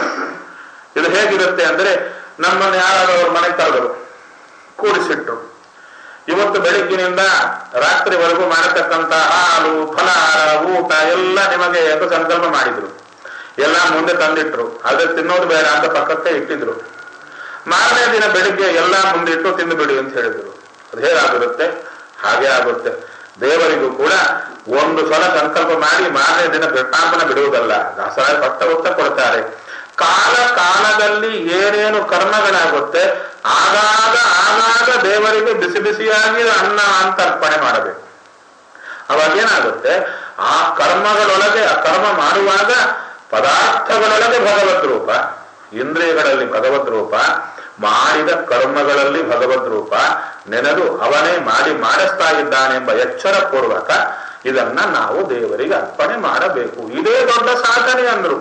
ಇದು ಹೇಗಿರುತ್ತೆ ಅಂದ್ರೆ ನಮ್ಮನ್ನು ಯಾರಾದ್ರೂ ಅವ್ರ ಮನೆ ಕರೆದರು ಕೂಡಿಸಿಟ್ರು ಇವತ್ತು ಬೆಳಿಗ್ಗಿನಿಂದ ರಾತ್ರಿವರೆಗೂ ಮಾಡತಕ್ಕಂತ ಹಾಲು ಫಲಹಾರ ಊಟ ಎಲ್ಲ ನಿಮಗೆ ಎಂದು ಸಂಕಲ್ಪ ಮಾಡಿದ್ರು ಎಲ್ಲ ಮುಂದೆ ತಂದಿಟ್ರು ಅದ್ರ ತಿನ್ನೋದು ಬೇಡ ಅಂತ ಪಕ್ಕಕ್ಕೆ ಇಟ್ಟಿದ್ರು ಮಾರನೇ ದಿನ ಬೆಳಿಗ್ಗೆ ಎಲ್ಲ ಮುಂದಿಟ್ಟು ತಿಂದು ಬಿಡಿ ಅಂತ ಹೇಳಿದ್ರು ಅದು ಹೇಗಾಗಿರುತ್ತೆ ಹಾಗೆ ಆಗುತ್ತೆ ದೇವರಿಗೂ ಕೂಡ ಒಂದು ಸಲ ಸಂಕಲ್ಪ ಮಾಡಿ ಮಾರನೇ ದಿನ ಬೆಟ್ಟಾಂಬನ ಬಿಡುವುದಲ್ಲ ದಾಸರಾಯ ಪಟ್ಟ ಉತ್ತ ಕೊಡ್ತಾರೆ ಕಾಲ ಕಾಲದಲ್ಲಿ ಏನೇನು ಕರ್ಮಗಳಾಗುತ್ತೆ ಆಗಾಗ ಆಗಾಗ ದೇವರಿಗೆ ಬಿಸಿ ಬಿಸಿಯಾಗಿ ಅನ್ನ ಅಂತ ಅರ್ಪಣೆ ಮಾಡಬೇಕು ಅವಾಗ ಏನಾಗುತ್ತೆ ಆ ಕರ್ಮಗಳೊಳಗೆ ಆ ಕರ್ಮ ಮಾಡುವಾಗ ಪದಾರ್ಥಗಳೊಳಗೆ ಭಗವದ್ ರೂಪ ಇಂದ್ರಿಯಗಳಲ್ಲಿ ಭಗವದ್ ರೂಪ ಮಾಡಿದ ಕರ್ಮಗಳಲ್ಲಿ ಭಗವದ್ ರೂಪ ನೆನೆದು ಅವನೇ ಮಾಡಿ ಮಾಡಿಸ್ತಾ ಇದ್ದಾನೆಂಬ ಎಚ್ಚರ ಪೂರ್ವಕ ಇದನ್ನ ನಾವು ದೇವರಿಗೆ ಅರ್ಪಣೆ ಮಾಡಬೇಕು ಇದೇ ದೊಡ್ಡ ಸಾಧನೆ ಅಂದ್ರು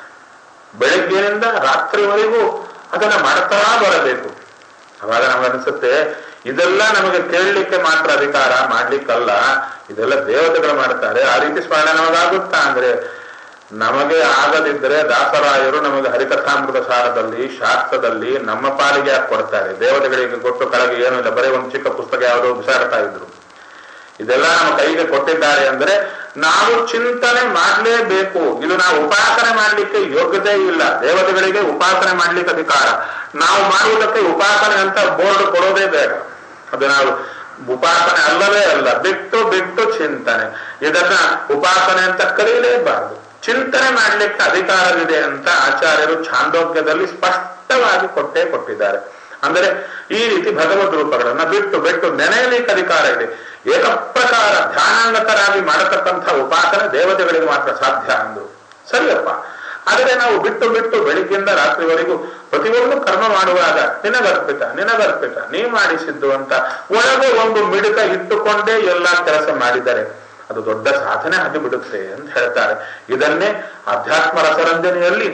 ಬೆಳಗ್ಗಿನಿಂದ ರಾತ್ರಿವರೆಗೂ ಅದನ್ನ ಮಾಡ್ತಾ ಬರಬೇಕು ಅವಾಗ ನಮಗನ್ಸುತ್ತೆ ಇದೆಲ್ಲ ನಮಗೆ ಕೇಳಲಿಕ್ಕೆ ಮಾತ್ರ ಅಧಿಕಾರ ಮಾಡ್ಲಿಕ್ಕಲ್ಲ ಇದೆಲ್ಲ ದೇವತೆಗಳು ಮಾಡ್ತಾರೆ ಆ ರೀತಿ ಸ್ಮರಣೆ ನಮಗಾಗುತ್ತಾ ಅಂದ್ರೆ ನಮಗೆ ಆಗದಿದ್ದರೆ ದಾಸರಾಯರು ನಮಗೆ ಹರಿಕಥಾಮೃತ ಸಾರದಲ್ಲಿ ಶಾಸ್ತ್ರದಲ್ಲಿ ನಮ್ಮ ಪಾಲಿಗೆ ಯಾಕೆ ಕೊಡ್ತಾರೆ ದೇವತೆಗಳಿಗೆ ಕೊಟ್ಟು ಕೆಳಗೆ ಏನು ಇಲ್ಲ ಬರೀ ಒಂದು ಚಿಕ್ಕ ಪುಸ್ತಕ ಯಾವುದೋ ಬಿಸಾಡ್ತಾ ಇದ್ರು ಇದೆಲ್ಲ ನಮ್ಮ ಕೈಗೆ ಕೊಟ್ಟಿದ್ದಾರೆ ಅಂದ್ರೆ ನಾವು ಚಿಂತನೆ ಮಾಡಲೇಬೇಕು ಇದು ನಾವು ಉಪಾಸನೆ ಮಾಡ್ಲಿಕ್ಕೆ ಯೋಗ್ಯತೆ ಇಲ್ಲ ದೇವತೆಗಳಿಗೆ ಉಪಾಸನೆ ಮಾಡ್ಲಿಕ್ಕೆ ಅಧಿಕಾರ ನಾವು ಮಾಡುವುದಕ್ಕೆ ಉಪಾಸನೆ ಅಂತ ಬೋರ್ಡ್ ಕೊಡೋದೇ ಬೇಡ ಅದು ನಾವು ಉಪಾಸನೆ ಅಲ್ಲವೇ ಅಲ್ಲ ಬಿಟ್ಟು ಬಿಟ್ಟು ಚಿಂತನೆ ಇದನ್ನ ಉಪಾಸನೆ ಅಂತ ಕರೀಲೇಬಾರದು ಚಿಂತನೆ ಮಾಡ್ಲಿಕ್ಕೆ ಅಧಿಕಾರವಿದೆ ಅಂತ ಆಚಾರ್ಯರು ಛಾಂದೋಗ್ಯದಲ್ಲಿ ಸ್ಪಷ್ಟವಾಗಿ ಕೊಟ್ಟೇ ಕೊಟ್ಟಿದ್ದಾರೆ ಅಂದರೆ ಈ ರೀತಿ ಭಗವದ್ ರೂಪಗಳನ್ನ ಬಿಟ್ಟು ಬಿಟ್ಟು ನೆನೆಯಲಿಕ್ಕೆ ಅಧಿಕಾರ ಇದೆ ಏಕಪ್ರಕಾರ ಧ್ಯಾನಾಂಗತರಾಗಿ ಮಾಡತಕ್ಕಂಥ ಉಪಾಸನೆ ದೇವತೆಗಳಿಗೆ ಮಾತ್ರ ಸಾಧ್ಯ ಅಂದ್ರು ಸರಿಯಪ್ಪ ಆದರೆ ನಾವು ಬಿಟ್ಟು ಬಿಟ್ಟು ಬೆಳಿಗ್ಗೆಯಿಂದ ರಾತ್ರಿವರೆಗೂ ಪ್ರತಿಯೊಂದು ಕರ್ಮ ಮಾಡುವಾಗ ನಿನಗರ್ಪಿತ ನಿನಗರ್ಪಿತ ನೀ ಮಾಡಿಸಿದ್ದು ಅಂತ ಒಳಗೆ ಒಂದು ಮಿಡುಕ ಇಟ್ಟುಕೊಂಡೇ ಎಲ್ಲ ಕೆಲಸ ಮಾಡಿದರೆ ಅದು ದೊಡ್ಡ ಸಾಧನೆ ಆಗಿಬಿಡುತ್ತೆ ಅಂತ ಹೇಳ್ತಾರೆ ಇದನ್ನೇ ಅಧ್ಯಾತ್ಮ ರಸರಂಜನೆಯಲ್ಲಿ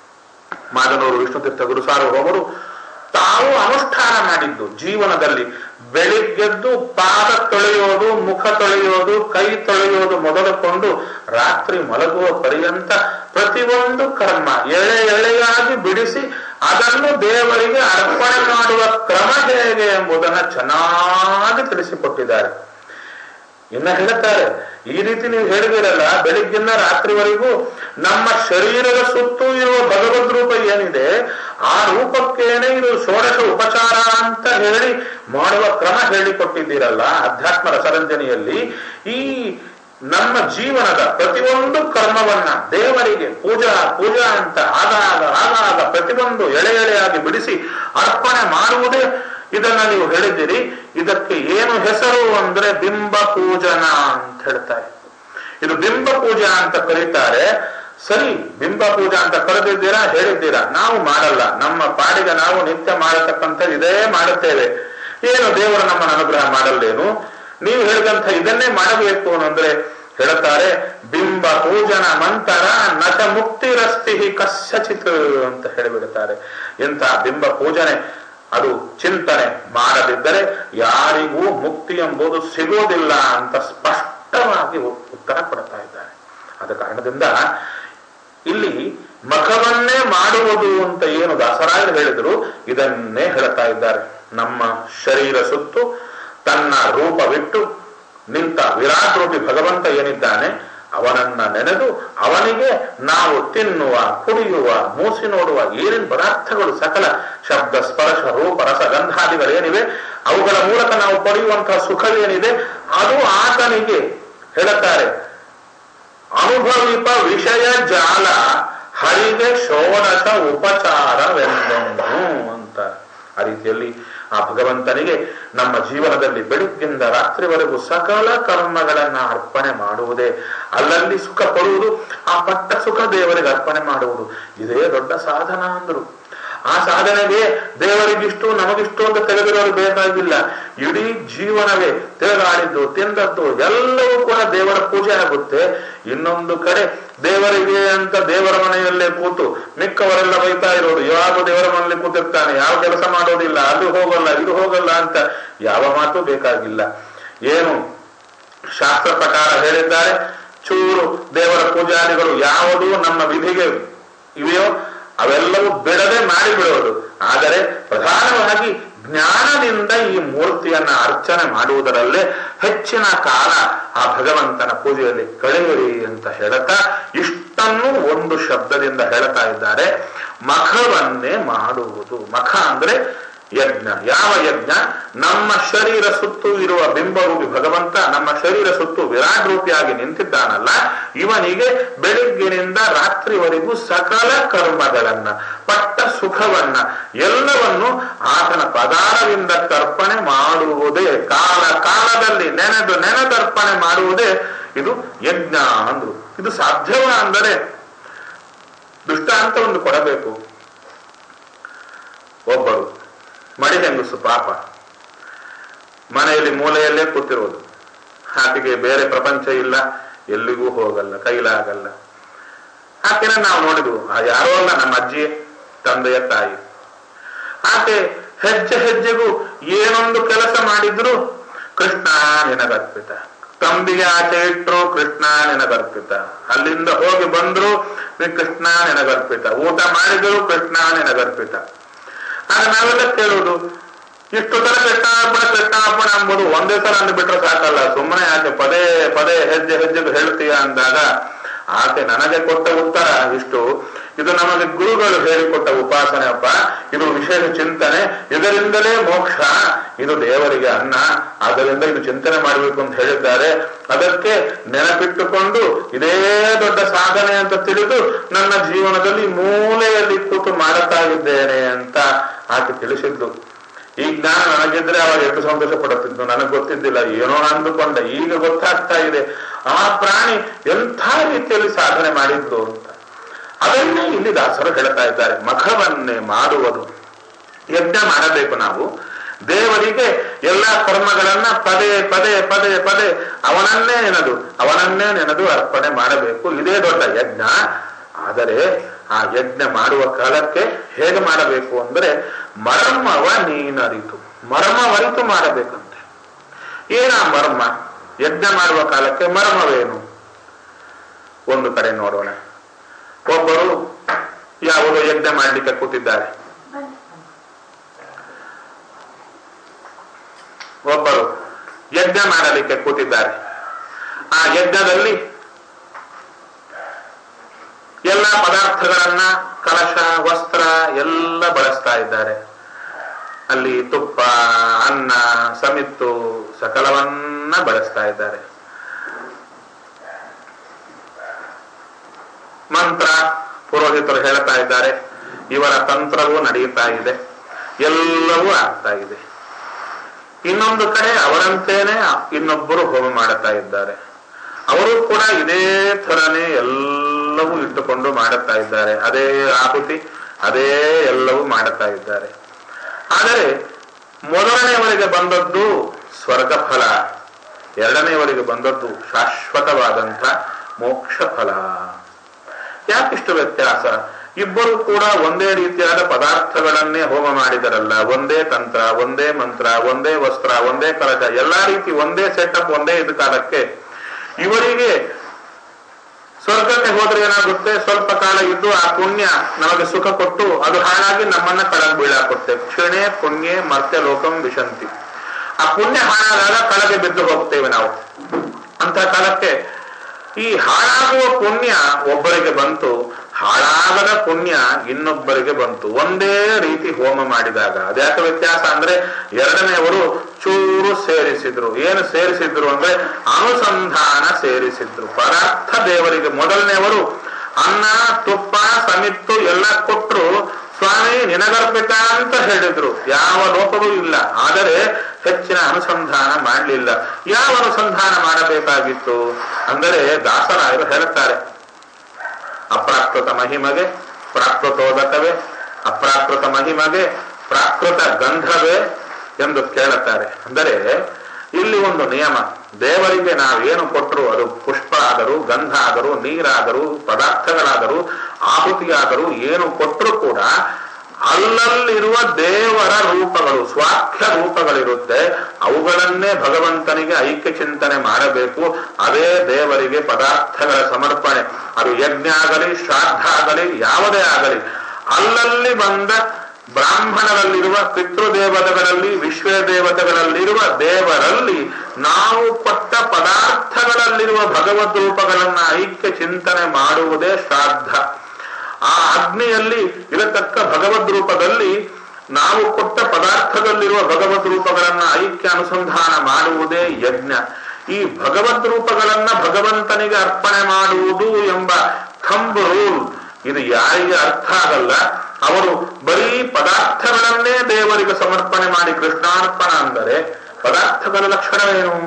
ಮಾದನೂರು ವಿಷ್ಣುತೀರ್ಥ ಗುರುಸಾರ್ವಭೌಮರು ತಾವು ಅನುಷ್ಠಾನ ಮಾಡಿದ್ದು ಜೀವನದಲ್ಲಿ ಬೆಳಿಗ್ಗೆದ್ದು ಪಾದ ತೊಳೆಯೋದು ಮುಖ ತೊಳೆಯೋದು ಕೈ ತೊಳೆಯೋದು ಮೊದಲುಕೊಂಡು ರಾತ್ರಿ ಮಲಗುವ ಪರ್ಯಂತ ಪ್ರತಿಯೊಂದು ಕರ್ಮ ಎಳೆ ಎಳೆಯಾಗಿ ಬಿಡಿಸಿ ಅದನ್ನು ದೇವರಿಗೆ ಅರ್ಪಣೆ ಮಾಡುವ ಕ್ರಮ ಹೇಗೆ ಎಂಬುದನ್ನು ಚೆನ್ನಾಗಿ ತಿಳಿಸಿಕೊಟ್ಟಿದ್ದಾರೆ ಇನ್ನ ಹೇಳ್ತಾರೆ ಈ ರೀತಿ ನೀವು ಹೇಳಿದಿರಲ್ಲ ಬೆಳಿಗ್ಗಿನ ರಾತ್ರಿವರೆಗೂ ನಮ್ಮ ಶರೀರದ ಸುತ್ತೂ ಇರುವ ಭಗವದ್ ರೂಪ ಏನಿದೆ ಆ ರೂಪಕ್ಕೇನೆ ಇದು ಷೋಡಶ ಉಪಚಾರ ಅಂತ ಹೇಳಿ ಮಾಡುವ ಕ್ರಮ ಹೇಳಿಕೊಟ್ಟಿದ್ದೀರಲ್ಲ ಅಧ್ಯಾತ್ಮ ರಸರಂಜನೆಯಲ್ಲಿ ಈ ನಮ್ಮ ಜೀವನದ ಪ್ರತಿಯೊಂದು ಕರ್ಮವನ್ನ ದೇವರಿಗೆ ಪೂಜಾ ಪೂಜಾ ಅಂತ ಆಗಾಗ ಆಗಾಗ ಪ್ರತಿಯೊಂದು ಎಳೆ ಎಳೆಯಾಗಿ ಬಿಡಿಸಿ ಅರ್ಪಣೆ ಮಾಡುವುದೇ ಇದನ್ನ ನೀವು ಹೇಳಿದ್ದೀರಿ ಇದಕ್ಕೆ ಏನು ಹೆಸರು ಅಂದ್ರೆ ಬಿಂಬ ಪೂಜನ ಅಂತ ಹೇಳ್ತಾರೆ ಇದು ಬಿಂಬ ಪೂಜಾ ಅಂತ ಕರೀತಾರೆ ಸರಿ ಬಿಂಬ ಪೂಜಾ ಅಂತ ಕರೆದಿದ್ದೀರಾ ಹೇಳಿದ್ದೀರಾ ನಾವು ಮಾಡಲ್ಲ ನಮ್ಮ ಪಾಡಿಗೆ ನಾವು ನಿತ್ಯ ಮಾಡತಕ್ಕಂಥ ಇದೇ ಮಾಡುತ್ತೇವೆ ಏನು ದೇವರು ನಮ್ಮನ್ನು ಅನುಗ್ರಹ ಮಾಡಲ್ಲೇನು ನೀವು ಹೇಳಿದಂಥ ಇದನ್ನೇ ಮಾಡಬೇಕು ಅಂದ್ರೆ ಹೇಳ್ತಾರೆ ಬಿಂಬ ಪೂಜನ ಮಂತರ ನಟ ಮುಕ್ತಿರಸ್ತಿ ಕಸ್ಯಚಿತ್ ಅಂತ ಹೇಳಿಬಿಡುತ್ತಾರೆ ಇಂಥ ಬಿಂಬ ಪೂಜನೆ ಅದು ಚಿಂತನೆ ಮಾಡದಿದ್ದರೆ ಯಾರಿಗೂ ಮುಕ್ತಿ ಎಂಬುದು ಸಿಗೋದಿಲ್ಲ ಅಂತ ಸ್ಪಷ್ಟವಾಗಿ ಉತ್ತರ ಕೊಡ್ತಾ ಇದ್ದಾರೆ ಆದ ಕಾರಣದಿಂದ ಇಲ್ಲಿ ಮಖವನ್ನೇ ಮಾಡುವುದು ಅಂತ ಏನು ದಾಸರಾಯರು ಹೇಳಿದ್ರು ಇದನ್ನೇ ಹೇಳ್ತಾ ಇದ್ದಾರೆ ನಮ್ಮ ಶರೀರ ಸುತ್ತು ತನ್ನ ರೂಪವಿಟ್ಟು ನಿಂತ ವಿರಾಟ್ ರೂಪಿ ಭಗವಂತ ಏನಿದ್ದಾನೆ ಅವನನ್ನ ನೆನೆದು ಅವನಿಗೆ ನಾವು ತಿನ್ನುವ ಕುಡಿಯುವ ಮೂಸಿ ನೋಡುವ ಏನೇನು ಪದಾರ್ಥಗಳು ಸಕಲ ಶಬ್ದ ಸ್ಪರ್ಶ ರೂಪ ರಸ ಗಂಧಾದಿಗಳೇನಿವೆ ಅವುಗಳ ಮೂಲಕ ನಾವು ಪಡೆಯುವಂತಹ ಸುಖವೇನಿದೆ ಅದು ಆತನಿಗೆ ಹೇಳುತ್ತಾರೆ ಅನುಭವಿಪ ವಿಷಯ ಜಾಲ ಹರಿಗೆ ಷೋಡಶ ಉಪಚಾರವೆಂದೆಂದು ಅಂತ ಆ ರೀತಿಯಲ್ಲಿ ಆ ಭಗವಂತನಿಗೆ ನಮ್ಮ ಜೀವನದಲ್ಲಿ ಬೆಳಗ್ಗಿಂದ ರಾತ್ರಿವರೆಗೂ ಸಕಲ ಕರ್ಮಗಳನ್ನ ಅರ್ಪಣೆ ಮಾಡುವುದೇ ಅಲ್ಲಲ್ಲಿ ಸುಖ ಪಡುವುದು ಆ ಪಟ್ಟ ಸುಖ ದೇವರಿಗೆ ಅರ್ಪಣೆ ಮಾಡುವುದು ಇದೇ ದೊಡ್ಡ ಸಾಧನ ಅಂದ್ರು ಆ ಸಾಧನೆಗೆ ದೇವರಿಗಿಷ್ಟು ನಮಗಿಷ್ಟು ಅಂತ ತೆಗೆದಿರೋರು ಬೇಕಾಗಿಲ್ಲ ಇಡೀ ಜೀವನವೇ ತಿರುಗಾಡಿದ್ದು ತಿಂದದ್ದು ಎಲ್ಲವೂ ಕೂಡ ದೇವರ ಪೂಜೆ ಆಗುತ್ತೆ ಇನ್ನೊಂದು ಕಡೆ ದೇವರಿಗೆ ಅಂತ ದೇವರ ಮನೆಯಲ್ಲೇ ಕೂತು ಮಿಕ್ಕವರೆಲ್ಲ ಬೈತಾ ಇರೋದು ಯಾವ ದೇವರ ಮನೆಯಲ್ಲಿ ಕೂತಿರ್ತಾನೆ ಯಾವ ಕೆಲಸ ಮಾಡೋದಿಲ್ಲ ಅದು ಹೋಗಲ್ಲ ಇದು ಹೋಗಲ್ಲ ಅಂತ ಯಾವ ಮಾತು ಬೇಕಾಗಿಲ್ಲ ಏನು ಶಾಸ್ತ್ರ ಪ್ರಕಾರ ಹೇಳಿದ್ದಾರೆ ಚೂರು ದೇವರ ಪೂಜಾರಿಗಳು ಯಾವುದು ನಮ್ಮ ವಿಧಿಗೆ ಇವೆಯೋ ಅವೆಲ್ಲವೂ ಬಿಡದೆ ಮಾಡಿಬಿಡೋದು ಆದರೆ ಪ್ರಧಾನವಾಗಿ ಜ್ಞಾನದಿಂದ ಈ ಮೂರ್ತಿಯನ್ನ ಅರ್ಚನೆ ಮಾಡುವುದರಲ್ಲೇ ಹೆಚ್ಚಿನ ಕಾಲ ಆ ಭಗವಂತನ ಪೂಜೆಯಲ್ಲಿ ಕಳೆಯಿರಿ ಅಂತ ಹೇಳುತ್ತಾ ಇಷ್ಟನ್ನು ಒಂದು ಶಬ್ದದಿಂದ ಹೇಳ್ತಾ ಇದ್ದಾರೆ ಮಖವನ್ನೇ ಮಾಡುವುದು ಮಖ ಅಂದ್ರೆ ಯಜ್ಞ ಯಾವ ಯಜ್ಞ ನಮ್ಮ ಶರೀರ ಸುತ್ತು ಇರುವ ಬಿಂಬರೂಪಿ ಭಗವಂತ ನಮ್ಮ ಶರೀರ ಸುತ್ತು ವಿರಾಟ್ ರೂಪಿಯಾಗಿ ನಿಂತಿದ್ದಾನಲ್ಲ ಇವನಿಗೆ ಬೆಳಿಗ್ಗಿನಿಂದ ರಾತ್ರಿವರೆಗೂ ಸಕಲ ಕರ್ಮಗಳನ್ನ ಪಟ್ಟ ಸುಖವನ್ನ ಎಲ್ಲವನ್ನು ಆತನ ಪದಾರದಿಂದ ತರ್ಪಣೆ ಮಾಡುವುದೇ ಕಾಲ ಕಾಲದಲ್ಲಿ ನೆನೆದು ನೆನೆದರ್ಪಣೆ ಮಾಡುವುದೇ ಇದು ಯಜ್ಞ ಅಂದ್ರು ಇದು ಸಾಧ್ಯವ ಅಂದರೆ ದೃಷ್ಟಾಂತ ಒಂದು ಕೊಡಬೇಕು ಒಬ್ಬರು ಮಡಿ ಹೆಂಗಸು ಪಾಪ ಮನೆಯಲ್ಲಿ ಮೂಲೆಯಲ್ಲೇ ಕೂತಿರುವುದು ಆಕೆಗೆ ಬೇರೆ ಪ್ರಪಂಚ ಇಲ್ಲ ಎಲ್ಲಿಗೂ ಹೋಗಲ್ಲ ಕೈಲಾಗಲ್ಲ ಆಕೆನ ನಾವು ನೋಡಿದ್ವು ಆ ಯಾರೋ ಅಲ್ಲ ನಮ್ಮ ಅಜ್ಜಿಯೇ ತಂದೆಯ ತಾಯಿ ಆಕೆ ಹೆಜ್ಜೆ ಹೆಜ್ಜೆಗೂ ಏನೊಂದು ಕೆಲಸ ಮಾಡಿದ್ರು ಕೃಷ್ಣ ನಿನಗರ್ಪಿತ ತಂಬಿಗೆ ಆಚೆ ಇಟ್ರು ಕೃಷ್ಣ ನಿನಗರ್ಪಿತ ಅಲ್ಲಿಂದ ಹೋಗಿ ಬಂದ್ರು ಕೃಷ್ಣ ನಿನಗರ್ಪಿತ ಊಟ ಮಾಡಿದ್ರು ಕೃಷ್ಣ ನಿನಗರ್ಪಿತ ಆಗ ನಾವೆಲ್ಲ ಕೇಳುವುದು ಇಷ್ಟು ತರ ಕೃಷ್ಣಾರ್ಪಣ ಕೃಷ್ಣಾರ್ಪಣ ಎಂಬುದು ಒಂದೇ ಸಲ ಅಂದ್ಬಿಟ್ರೆ ಸಾಕಲ್ಲ ಸುಮ್ಮನೆ ಯಾಕೆ ಪದೇ ಪದೇ ಹೆಜ್ಜೆ ಹೆಜ್ಜೆಗೆ ಹೇಳ್ತೀಯ ಅಂದಾಗ ಆಕೆ ನನಗೆ ಕೊಟ್ಟ ಉತ್ತರ ಇಷ್ಟು ಇದು ನಮಗೆ ಗುರುಗಳು ಹೇಳಿಕೊಟ್ಟ ಉಪಾಸನೆ ಅಪ್ಪ ಇದು ವಿಶೇಷ ಚಿಂತನೆ ಇದರಿಂದಲೇ ಮೋಕ್ಷ ಇದು ದೇವರಿಗೆ ಅನ್ನ ಆದ್ದರಿಂದ ಇದು ಚಿಂತನೆ ಮಾಡಬೇಕು ಅಂತ ಹೇಳಿದ್ದಾರೆ ಅದಕ್ಕೆ ನೆನಪಿಟ್ಟುಕೊಂಡು ಇದೇ ದೊಡ್ಡ ಸಾಧನೆ ಅಂತ ತಿಳಿದು ನನ್ನ ಜೀವನದಲ್ಲಿ ಮೂಲೆಯಲ್ಲಿ ಕೂತು ಮಾಡುತ್ತಾ ಇದ್ದೇನೆ ಅಂತ ಆಕೆ ತಿಳಿಸಿದ್ದು ಈ ಜ್ಞಾನ ನನಗಿದ್ರೆ ಅವಾಗ ಎಷ್ಟು ಸಂತೋಷ ಪಡುತ್ತಿದ್ದು ನನಗೆ ಗೊತ್ತಿದ್ದಿಲ್ಲ ಏನೋ ಅಂದುಕೊಂಡೆ ಈಗ ಗೊತ್ತಾಗ್ತಾ ಇದೆ ಆ ಪ್ರಾಣಿ ಎಂಥ ರೀತಿಯಲ್ಲಿ ಸಾಧನೆ ಮಾಡಿದ್ದು ಅಂತ ಅದನ್ನೇ ಇಲ್ಲಿ ದಾಸರು ಹೇಳ್ತಾ ಇದ್ದಾರೆ ಮಖವನ್ನೇ ಮಾಡುವುದು ಯಜ್ಞ ಮಾಡಬೇಕು ನಾವು ದೇವರಿಗೆ ಎಲ್ಲಾ ಕರ್ಮಗಳನ್ನ ಪದೇ ಪದೇ ಪದೇ ಪದೇ ಅವನನ್ನೇ ನೆನೆದು ಅವನನ್ನೇ ನೆನೆದು ಅರ್ಪಣೆ ಮಾಡಬೇಕು ಇದೇ ದೊಡ್ಡ ಯಜ್ಞ ಆದರೆ ಆ ಯಜ್ಞ ಮಾಡುವ ಕಾಲಕ್ಕೆ ಹೇಗೆ ಮಾಡಬೇಕು ಅಂದ್ರೆ ಮರ್ಮವ ನೀನರಿತು ಮರ್ಮವರಿತು ಮಾಡಬೇಕಂತೆ ಏನ ಮರ್ಮ ಯಜ್ಞ ಮಾಡುವ ಕಾಲಕ್ಕೆ ಮರ್ಮವೇನು ಒಂದು ಕಡೆ ನೋಡೋಣ ಒಬ್ಬರು ಯಾವುದೋ ಯಜ್ಞ ಮಾಡಲಿಕ್ಕೆ ಕೂತಿದ್ದಾರೆ ಒಬ್ಬರು ಯಜ್ಞ ಮಾಡಲಿಕ್ಕೆ ಕೂತಿದ್ದಾರೆ ಆ ಯಜ್ಞದಲ್ಲಿ ಎಲ್ಲ ಪದಾರ್ಥಗಳನ್ನ ಕಲಶ ವಸ್ತ್ರ ಎಲ್ಲ ಬಳಸ್ತಾ ಇದ್ದಾರೆ ಅಲ್ಲಿ ತುಪ್ಪ ಅನ್ನ ಸಮಿತ್ತು ಸಕಲವನ್ನ ಬಳಸ್ತಾ ಇದ್ದಾರೆ ಮಂತ್ರ ಪುರೋಹಿತರು ಹೇಳ್ತಾ ಇದ್ದಾರೆ ಇವರ ತಂತ್ರವೂ ನಡೆಯುತ್ತಾ ಇದೆ ಎಲ್ಲವೂ ಆಗ್ತಾ ಇದೆ ಇನ್ನೊಂದು ಕಡೆ ಅವರಂತೇನೆ ಇನ್ನೊಬ್ಬರು ಹೋಮ ಮಾಡುತ್ತಾ ಇದ್ದಾರೆ ಅವರು ಕೂಡ ಇದೇ ಥರನೇ ಎಲ್ಲವೂ ಇಟ್ಟುಕೊಂಡು ಮಾಡುತ್ತಾ ಇದ್ದಾರೆ ಅದೇ ಆಹುತಿ ಅದೇ ಎಲ್ಲವೂ ಮಾಡುತ್ತಾ ಇದ್ದಾರೆ ಆದರೆ ಮೊದಲನೆಯವರಿಗೆ ಬಂದದ್ದು ಸ್ವರ್ಗ ಫಲ ಎರಡನೆಯವರಿಗೆ ಬಂದದ್ದು ಶಾಶ್ವತವಾದಂಥ ಮೋಕ್ಷ ಫಲ ಯಾಕಿಷ್ಟು ವ್ಯತ್ಯಾಸ ಇಬ್ಬರು ಕೂಡ ಒಂದೇ ರೀತಿಯಾದ ಪದಾರ್ಥಗಳನ್ನೇ ಹೋಮ ಮಾಡಿದರಲ್ಲ ಒಂದೇ ತಂತ್ರ ಒಂದೇ ಮಂತ್ರ ಒಂದೇ ವಸ್ತ್ರ ಒಂದೇ ಕಲಶ ಎಲ್ಲಾ ರೀತಿ ಒಂದೇ ಸೆಟಪ್ ಒಂದೇ ಇದು ಕಾಲಕ್ಕೆ ಇವರಿಗೆ ಸ್ವರ್ಗಕ್ಕೆ ಹೋದ್ರೆ ಏನಾಗುತ್ತೆ ಸ್ವಲ್ಪ ಕಾಲ ಇದ್ದು ಆ ಪುಣ್ಯ ನಮಗೆ ಸುಖ ಕೊಟ್ಟು ಅದು ಹಾಳಾಗಿ ನಮ್ಮನ್ನ ಕಳಗ್ ಬೀಳಾಕೊಡುತ್ತೆ ಕ್ಷಣೆ ಪುಣ್ಯ ಮರ್ತ್ಯ ಲೋಕಂ ವಿಶಂತಿ ಆ ಪುಣ್ಯ ಹಾಳಾದಾಗ ಕಳಗೆ ಬಿದ್ದು ಹೋಗ್ತೇವೆ ನಾವು ಅಂತ ಕಾಲಕ್ಕೆ ಈ ಹಾಳಾಗುವ ಪುಣ್ಯ ಒಬ್ಬರಿಗೆ ಬಂತು ಹಾಳಾಗದ ಪುಣ್ಯ ಇನ್ನೊಬ್ಬರಿಗೆ ಬಂತು ಒಂದೇ ರೀತಿ ಹೋಮ ಮಾಡಿದಾಗ ಅದ್ಯಾಕೆ ವ್ಯತ್ಯಾಸ ಅಂದ್ರೆ ಎರಡನೆಯವರು ಚೂರು ಸೇರಿಸಿದ್ರು ಏನು ಸೇರಿಸಿದ್ರು ಅಂದ್ರೆ ಅನುಸಂಧಾನ ಸೇರಿಸಿದ್ರು ಪದಾರ್ಥ ದೇವರಿಗೆ ಮೊದಲನೆಯವರು ಅನ್ನ ತುಪ್ಪ ಸಮಿತ್ತು ಎಲ್ಲ ಕೊಟ್ಟರು ಸ್ವಾಮಿ ನಿನಗರ್ಪಿತ ಅಂತ ಹೇಳಿದ್ರು ಯಾವ ಲೋಪವೂ ಇಲ್ಲ ಆದರೆ ಹೆಚ್ಚಿನ ಅನುಸಂಧಾನ ಮಾಡಲಿಲ್ಲ ಯಾವ ಅನುಸಂಧಾನ ಮಾಡಬೇಕಾಗಿತ್ತು ಅಂದರೆ ದಾಸರಾಯರು ಹೇಳುತ್ತಾರೆ ಅಪ್ರಾಕೃತ ಮಹಿಮೆಗೆ ಪ್ರಾಕೃತೋದಕವೇ ಅಪ್ರಾಕೃತ ಮಹಿಮಗೆ ಪ್ರಾಕೃತ ಗಂಧವೇ ಎಂದು ಕೇಳುತ್ತಾರೆ ಅಂದರೆ ಇಲ್ಲಿ ಒಂದು ನಿಯಮ ದೇವರಿಗೆ ನಾವೇನು ಕೊಟ್ಟರು ಅದು ಪುಷ್ಪ ಆದರೂ ಗಂಧ ಆದರೂ ನೀರಾದರೂ ಪದಾರ್ಥಗಳಾದರೂ ಆಹುತಿಯಾದರೂ ಏನು ಕೊಟ್ಟರು ಕೂಡ ಅಲ್ಲಲ್ಲಿರುವ ದೇವರ ರೂಪಗಳು ಸ್ವಾಖ್ಯ ರೂಪಗಳಿರುತ್ತೆ ಅವುಗಳನ್ನೇ ಭಗವಂತನಿಗೆ ಐಕ್ಯ ಚಿಂತನೆ ಮಾಡಬೇಕು ಅದೇ ದೇವರಿಗೆ ಪದಾರ್ಥಗಳ ಸಮರ್ಪಣೆ ಅದು ಯಜ್ಞ ಆಗಲಿ ಶ್ರಾದ್ದ ಆಗಲಿ ಯಾವುದೇ ಆಗಲಿ ಅಲ್ಲಲ್ಲಿ ಬಂದ ಬ್ರಾಹ್ಮಣರಲ್ಲಿರುವ ಪಿತೃದೇವತೆಗಳಲ್ಲಿ ವಿಶ್ವ ದೇವತೆಗಳಲ್ಲಿರುವ ದೇವರಲ್ಲಿ ನಾವು ಕೊಟ್ಟ ಪದಾರ್ಥಗಳಲ್ಲಿರುವ ಭಗವದ್ ರೂಪಗಳನ್ನ ಐಕ್ಯ ಚಿಂತನೆ ಮಾಡುವುದೇ ಶ್ರಾದ್ದ ಆ ಅಗ್ನಿಯಲ್ಲಿ ಇರತಕ್ಕ ಭಗವದ್ ರೂಪದಲ್ಲಿ ನಾವು ಕೊಟ್ಟ ಪದಾರ್ಥದಲ್ಲಿರುವ ಭಗವದ್ ರೂಪಗಳನ್ನ ಐಕ್ಯ ಅನುಸಂಧಾನ ಮಾಡುವುದೇ ಯಜ್ಞ ಈ ಭಗವದ್ ರೂಪಗಳನ್ನ ಭಗವಂತನಿಗೆ ಅರ್ಪಣೆ ಮಾಡುವುದು ಎಂಬ ಥಂಬ್ ರೂಲ್ ಇದು ಯಾರಿಗೆ ಅರ್ಥ ಆಗಲ್ಲ ಅವರು ಬರೀ ಪದಾರ್ಥಗಳನ್ನೇ ದೇವರಿಗೆ ಸಮರ್ಪಣೆ ಮಾಡಿ ಕೃಷ್ಣಾರ್ಪಣ ಅಂದರೆ ಪದಾರ್ಥಗಳ ಲಕ್ಷಣವೇನು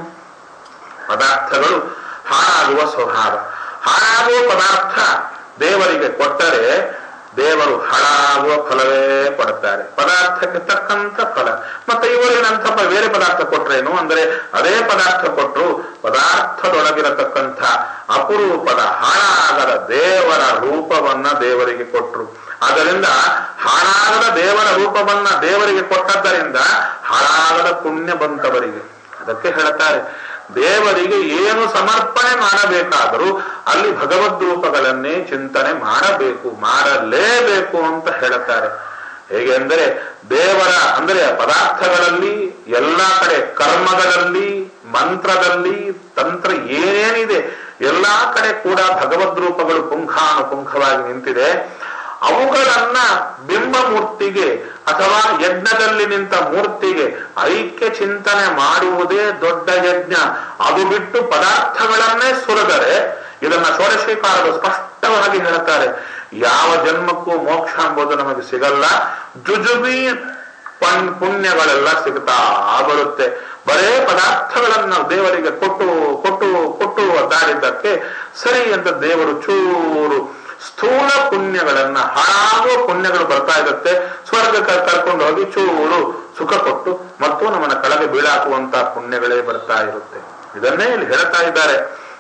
ಪದಾರ್ಥಗಳು ಹಾಳಾಗುವ ಸ್ವಭಾವ ಹಾಳಾಗುವ ಪದಾರ್ಥ ದೇವರಿಗೆ ಕೊಟ್ಟರೆ ದೇವರು ಹಾಳಾಗುವ ಫಲವೇ ಕೊಡುತ್ತಾರೆ ಪದಾರ್ಥಕ್ಕೆ ತಕ್ಕಂತ ಫಲ ಮತ್ತೆ ಇವರೇನಂತ ಬೇರೆ ಪದಾರ್ಥ ಕೊಟ್ರೇನು ಅಂದ್ರೆ ಅದೇ ಪದಾರ್ಥ ಕೊಟ್ಟರು ಪದಾರ್ಥದೊಳಗಿರತಕ್ಕಂಥ ಅಪರೂಪದ ಹಾಳಾಗದ ದೇವರ ರೂಪವನ್ನ ದೇವರಿಗೆ ಕೊಟ್ರು ಆದ್ದರಿಂದ ಹಾಳಾಗದ ದೇವರ ರೂಪವನ್ನ ದೇವರಿಗೆ ಕೊಟ್ಟದ್ದರಿಂದ ಹಾಳಾಗದ ಪುಣ್ಯ ಬಂತವರಿಗೆ ಅದಕ್ಕೆ ಹೇಳ್ತಾರೆ ದೇವರಿಗೆ ಏನು ಸಮರ್ಪಣೆ ಮಾಡಬೇಕಾದರೂ ಅಲ್ಲಿ ಭಗವದ್ ರೂಪಗಳನ್ನೇ ಚಿಂತನೆ ಮಾಡಬೇಕು ಮಾಡಲೇಬೇಕು ಅಂತ ಹೇಳುತ್ತಾರೆ ಹೇಗೆ ಅಂದರೆ ದೇವರ ಅಂದರೆ ಪದಾರ್ಥಗಳಲ್ಲಿ ಎಲ್ಲ ಕಡೆ ಕರ್ಮಗಳಲ್ಲಿ ಮಂತ್ರದಲ್ಲಿ ತಂತ್ರ ಏನೇನಿದೆ ಎಲ್ಲಾ ಕಡೆ ಕೂಡ ಭಗವದ್ ರೂಪಗಳು ಪುಂಖಾನುಪುಂಖವಾಗಿ ನಿಂತಿದೆ ಅವುಗಳನ್ನ ಬಿಂಬ ಮೂರ್ತಿಗೆ ಅಥವಾ ಯಜ್ಞದಲ್ಲಿ ನಿಂತ ಮೂರ್ತಿಗೆ ಐಕ್ಯ ಚಿಂತನೆ ಮಾಡುವುದೇ ದೊಡ್ಡ ಯಜ್ಞ ಅದು ಬಿಟ್ಟು ಪದಾರ್ಥಗಳನ್ನೇ ಸುರಿದರೆ ಇದನ್ನ ಷೋಡಶೀಕಾರರು ಸ್ಪಷ್ಟವಾಗಿ ಹೇಳುತ್ತಾರೆ ಯಾವ ಜನ್ಮಕ್ಕೂ ಮೋಕ್ಷ ಎಂಬುದು ನಮಗೆ ಸಿಗಲ್ಲ ಜುಜುಬಿ ಪಣ್ ಪುಣ್ಯಗಳೆಲ್ಲ ಸಿಗ್ತಾ ಬರುತ್ತೆ ಬರೇ ಪದಾರ್ಥಗಳನ್ನ ದೇವರಿಗೆ ಕೊಟ್ಟು ಕೊಟ್ಟು ಕೊಟ್ಟು ಒದ್ದಾಡಿದ್ದಕ್ಕೆ ಸರಿ ಅಂತ ದೇವರು ಚೂರು ಸ್ಥೂಲ ಪುಣ್ಯಗಳನ್ನ ಹಾಳಾಗುವ ಪುಣ್ಯಗಳು ಬರ್ತಾ ಇರುತ್ತೆ ಸ್ವರ್ಗಕ್ಕೆ ಕರ್ಕೊಂಡು ಹೋಗಿ ಚೂರು ಸುಖ ಕೊಟ್ಟು ಮತ್ತು ನಮ್ಮನ್ನ ಕೆಳಗೆ ಬೀಳಾಕುವಂತ ಪುಣ್ಯಗಳೇ ಬರ್ತಾ ಇರುತ್ತೆ ಇದನ್ನೇ ಇಲ್ಲಿ ಹೇಳ್ತಾ ಇದ್ದಾರೆ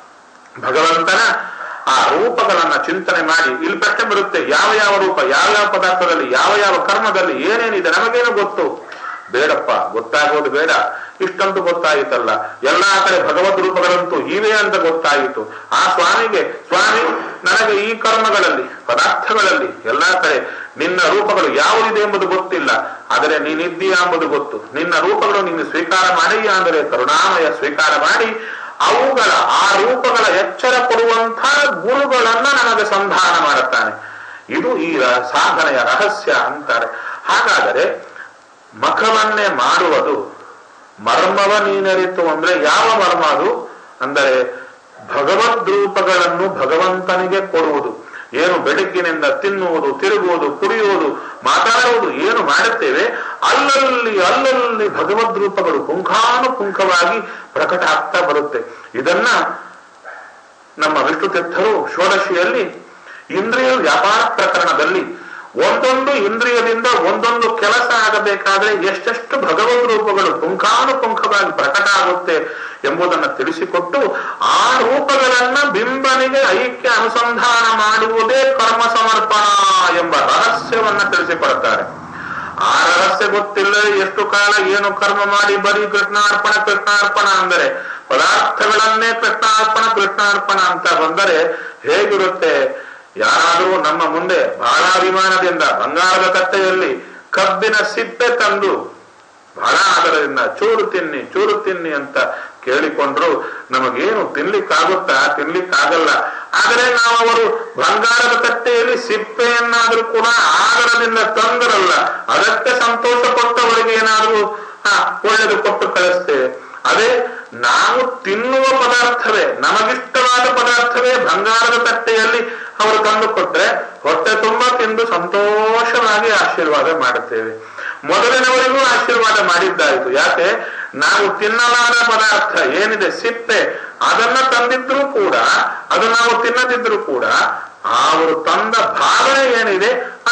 ಭಗವಂತನ ಆ ರೂಪಗಳನ್ನ ಚಿಂತನೆ ಮಾಡಿ ಇಲ್ಲಿ ಪ್ರಶ್ನೆ ಬರುತ್ತೆ ಯಾವ ಯಾವ ರೂಪ ಯಾವ ಯಾವ ಪದಾರ್ಥದಲ್ಲಿ ಯಾವ ಯಾವ ಕರ್ಮದಲ್ಲಿ ಏನೇನಿದೆ ನಮಗೇನು ಗೊತ್ತು ಬೇಡಪ್ಪ ಗೊತ್ತಾಗೋದು ಬೇಡ ಇಷ್ಟಂತೂ ಗೊತ್ತಾಯಿತಲ್ಲ ಎಲ್ಲಾ ಕಡೆ ಭಗವದ್ ರೂಪಗಳಂತೂ ಇವೆ ಅಂತ ಗೊತ್ತಾಯಿತು ಆ ಸ್ವಾಮಿಗೆ ಸ್ವಾಮಿ ನನಗೆ ಈ ಕರ್ಮಗಳಲ್ಲಿ ಪದಾರ್ಥಗಳಲ್ಲಿ ಎಲ್ಲಾ ಕಡೆ ನಿನ್ನ ರೂಪಗಳು ಯಾವುದಿದೆ ಎಂಬುದು ಗೊತ್ತಿಲ್ಲ ಆದರೆ ನೀನಿದ್ದೀಯ ಎಂಬುದು ಗೊತ್ತು ನಿನ್ನ ರೂಪಗಳು ನೀನು ಸ್ವೀಕಾರ ಮಾಡಿಯ ಅಂದರೆ ಕರುಣಾಮಯ ಸ್ವೀಕಾರ ಮಾಡಿ ಅವುಗಳ ಆ ರೂಪಗಳ ಎಚ್ಚರ ಕೊಡುವಂತ ಗುರುಗಳನ್ನ ನಮಗೆ ಸಂಧಾನ ಮಾಡುತ್ತಾನೆ ಇದು ಈ ರ- ಸಾಧನೆಯ ರಹಸ್ಯ ಅಂತಾರೆ ಹಾಗಾದರೆ ಮಖವನ್ನೇ ಮಾಡುವುದು ಮರ್ಮವ ನೀನರಿತು ಅಂದ್ರೆ ಯಾವ ಮರ್ಮ ಅದು ಅಂದರೆ ಭಗವದ್ ರೂಪಗಳನ್ನು ಭಗವಂತನಿಗೆ ಕೊಡುವುದು ಏನು ಬೆಳಗ್ಗಿನಿಂದ ತಿನ್ನುವುದು ತಿರುಗುವುದು ಕುಡಿಯುವುದು ಮಾತಾಡುವುದು ಏನು ಮಾಡುತ್ತೇವೆ ಅಲ್ಲಲ್ಲಿ ಅಲ್ಲಲ್ಲಿ ಭಗವದ್ ರೂಪಗಳು ಪುಂಖಾನುಪುಂಖವಾಗಿ ಪ್ರಕಟ ಆಗ್ತಾ ಬರುತ್ತೆ ಇದನ್ನ ನಮ್ಮ ವಿಷ್ಣು ತೀರ್ಥರು ಷೋಡಶಿಯಲ್ಲಿ ಇಂದ್ರಿಯ ವ್ಯಾಪಾರ ಪ್ರಕರಣದಲ್ಲಿ ಒಂದೊಂದು ಇಂದ್ರಿಯದಿಂದ ಒಂದೊಂದು ಕೆಲಸ ಆಗಬೇಕಾದ್ರೆ ಎಷ್ಟೆಷ್ಟು ಭಗವದ್ ರೂಪಗಳು ಪುಂಖಾನುಪುಂಖವಾಗಿ ಪ್ರಕಟ ಆಗುತ್ತೆ ಎಂಬುದನ್ನು ತಿಳಿಸಿಕೊಟ್ಟು ಆ ರೂಪಗಳನ್ನ ಬಿಂಬನಿಗೆ ಐಕ್ಯ ಅನುಸಂಧಾನ ಮಾಡುವುದೇ ಕರ್ಮ ಸಮರ್ಪಣಾ ಎಂಬ ರಹಸ್ಯವನ್ನ ತಿಳಿಸಿಕೊಡುತ್ತಾರೆ ಆ ರಹಸ್ಯ ಗೊತ್ತಿಲ್ಲ ಎಷ್ಟು ಕಾಲ ಏನು ಕರ್ಮ ಮಾಡಿ ಬರೀ ಕೃಷ್ಣಾರ್ಪಣ ಕೃಷ್ಣಾರ್ಪಣ ಅಂದರೆ ಪದಾರ್ಥಗಳನ್ನೇ ಕೃಷ್ಣಾರ್ಪಣ ಕೃಷ್ಣಾರ್ಪಣ ಅಂತ ಬಂದರೆ ಹೇಗಿರುತ್ತೆ ಯಾರಾದರೂ ನಮ್ಮ ಮುಂದೆ ಬಹಳ ಅಭಿಮಾನದಿಂದ ಬಂಗಾರದ ಕಟ್ಟೆಯಲ್ಲಿ ಕಬ್ಬಿನ ಸಿಪ್ಪೆ ತಂದು ಬಹಳ ಆದರದಿಂದ ಚೂರು ತಿನ್ನಿ ಚೂರು ತಿನ್ನಿ ಅಂತ ಕೇಳಿಕೊಂಡ್ರು ನಮಗೇನು ತಿನ್ಲಿಕ್ಕಾಗುತ್ತಾ ತಿನ್ಲಿಕ್ಕಾಗಲ್ಲ ಆದರೆ ನಾವು ಅವರು ಬಂಗಾರದ ಕಟ್ಟೆಯಲ್ಲಿ ಸಿಪ್ಪೆಯನ್ನಾದ್ರೂ ಕೂಡ ಆದರದಿಂದ ತಂದರಲ್ಲ ಅದಕ್ಕೆ ಸಂತೋಷ ಕೊಟ್ಟವರಿಗೆ ಏನಾದ್ರೂ ಹಾ ಒಳ್ಳೆದು ಕೊಟ್ಟು ಕಳಿಸ್ತೇವೆ ಅದೇ ನಾವು ತಿನ್ನುವ ಪದಾರ್ಥವೇ ನಮಗಿಷ್ಟವಾದ ಪದಾರ್ಥವೇ ಬಂಗಾರದ ತಟ್ಟೆಯಲ್ಲಿ ಅವರು ತಂದು ಕೊಟ್ರೆ ಹೊಟ್ಟೆ ತುಂಬ ತಿಂದು ಸಂತೋಷವಾಗಿ ಆಶೀರ್ವಾದ ಮಾಡುತ್ತೇವೆ ಮೊದಲಿನವರಿಗೂ ಆಶೀರ್ವಾದ ಮಾಡಿದ್ದಾಯಿತು ಯಾಕೆ ನಾವು ತಿನ್ನಲಾದ ಪದಾರ್ಥ ಏನಿದೆ ಸಿಪ್ಪೆ ಅದನ್ನ ತಂದಿದ್ರು ಕೂಡ ಅದು ನಾವು ತಿನ್ನದಿದ್ರು ಕೂಡ ಅವರು ತಂದ ಭಾವನೆ ಏನಿದೆ ಅದು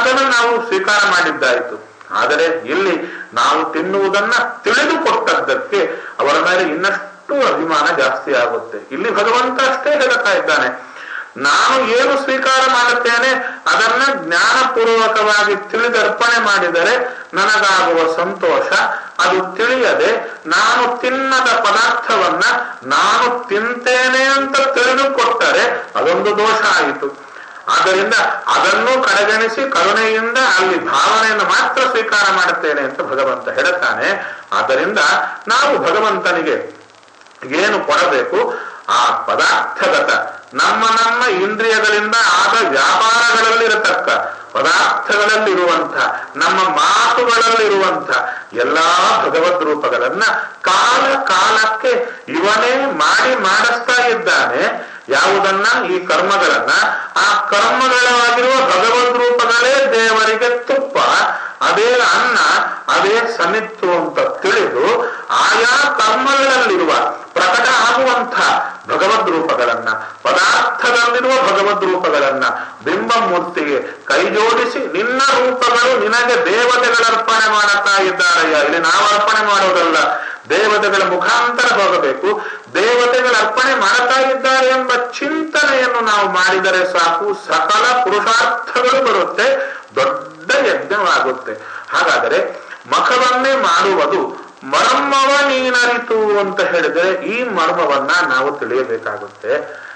ಅದನ್ನು ನಾವು ಸ್ವೀಕಾರ ಮಾಡಿದ್ದಾಯಿತು ಆದರೆ ಇಲ್ಲಿ ನಾವು ತಿನ್ನುವುದನ್ನ ತಿಳಿದುಕೊಟ್ಟದ್ದಕ್ಕೆ ಅವರ ಮೇಲೆ ಇನ್ನಷ್ಟು ಅಭಿಮಾನ ಜಾಸ್ತಿ ಆಗುತ್ತೆ ಇಲ್ಲಿ ಭಗವಂತ ಅಷ್ಟೇ ಹೇಳ್ತಾ ಇದ್ದಾನೆ ನಾನು ಏನು ಸ್ವೀಕಾರ ಮಾಡುತ್ತೇನೆ ಅದನ್ನ ಜ್ಞಾನಪೂರ್ವಕವಾಗಿ ತಿಳಿದರ್ಪಣೆ ಮಾಡಿದರೆ ನನಗಾಗುವ ಸಂತೋಷ ಅದು ತಿಳಿಯದೆ ನಾನು ತಿನ್ನದ ಪದಾರ್ಥವನ್ನ ನಾನು ತಿಂತೇನೆ ಅಂತ ತಿಳಿದುಕೊಟ್ಟರೆ ಅದೊಂದು ದೋಷ ಆಯಿತು ಆದ್ದರಿಂದ ಅದನ್ನು ಕಡೆಗಣಿಸಿ ಕರುಣೆಯಿಂದ ಅಲ್ಲಿ ಭಾವನೆಯನ್ನು ಮಾತ್ರ ಸ್ವೀಕಾರ ಮಾಡುತ್ತೇನೆ ಅಂತ ಭಗವಂತ ಹೇಳುತ್ತಾನೆ ಆದ್ದರಿಂದ ನಾವು ಭಗವಂತನಿಗೆ ಏನು ಕೊಡಬೇಕು ಆ ಪದಾರ್ಥಗತ ನಮ್ಮ ನಮ್ಮ ಇಂದ್ರಿಯಗಳಿಂದ ಆದ ವ್ಯಾಪಾರಗಳಲ್ಲಿರತಕ್ಕ ಪದಾರ್ಥಗಳಲ್ಲಿರುವಂಥ ನಮ್ಮ ಮಾತುಗಳಲ್ಲಿರುವಂಥ ಎಲ್ಲಾ ಭಗವದ್ ರೂಪಗಳನ್ನ ಕಾಲ ಕಾಲಕ್ಕೆ ಇವನೇ ಮಾಡಿ ಮಾಡಿಸ್ತಾ ಇದ್ದಾನೆ ಯಾವುದನ್ನ ಈ ಕರ್ಮಗಳನ್ನ ಆ ಕರ್ಮಗಳಾಗಿರುವ ಭಗವದ್ ರೂಪಗಳೇ ದೇವರಿಗೆ ತುಪ್ಪ ಅದೇ ಅನ್ನ ಅದೇ ಸಮಿತ್ತು ಅಂತ ತಿಳಿದು ಆಯಾ ಕರ್ಮಗಳಲ್ಲಿರುವ ಪ್ರಕಟ ಆಗುವಂಥ ಭಗವದ್ ರೂಪಗಳನ್ನ ಪದಾರ್ಥದಲ್ಲಿರುವ ಭಗವದ್ ರೂಪಗಳನ್ನ ಬಿಂಬ ಮೂರ್ತಿಗೆ ಕೈ ಜೋಡಿಸಿ ನಿನ್ನ ರೂಪಗಳು ನಿನಗೆ ದೇವತೆಗಳ ಅರ್ಪಣೆ ಮಾಡುತ್ತಾ ಇದ್ದಾರಯ್ಯ ಇಲ್ಲಿ ನಾವು ಅರ್ಪಣೆ ಮಾಡೋದಲ್ಲ ದೇವತೆಗಳ ಮುಖಾಂತರ ಹೋಗಬೇಕು ದೇವತೆಗಳ ಅರ್ಪಣೆ ಮಾಡುತ್ತಾ ಇದ್ದಾರೆ ಎಂಬ ಚಿಂತನೆಯನ್ನು ನಾವು ಮಾಡಿದರೆ ಸಾಕು ಸಕಲ ಪುರುಷಾರ್ಥಗಳು ಬರುತ್ತೆ ದೊಡ್ಡ ಯಜ್ಞವಾಗುತ್ತೆ ಹಾಗಾದರೆ ಮಖವನ್ನೇ ಮಾಡುವುದು ಮರ್ಮವ ನೀನರಿತು ಅಂತ ಹೇಳಿದರೆ ಈ ಮರ್ಮವನ್ನ ನಾವು ತಿಳಿಯಬೇಕಾಗುತ್ತೆ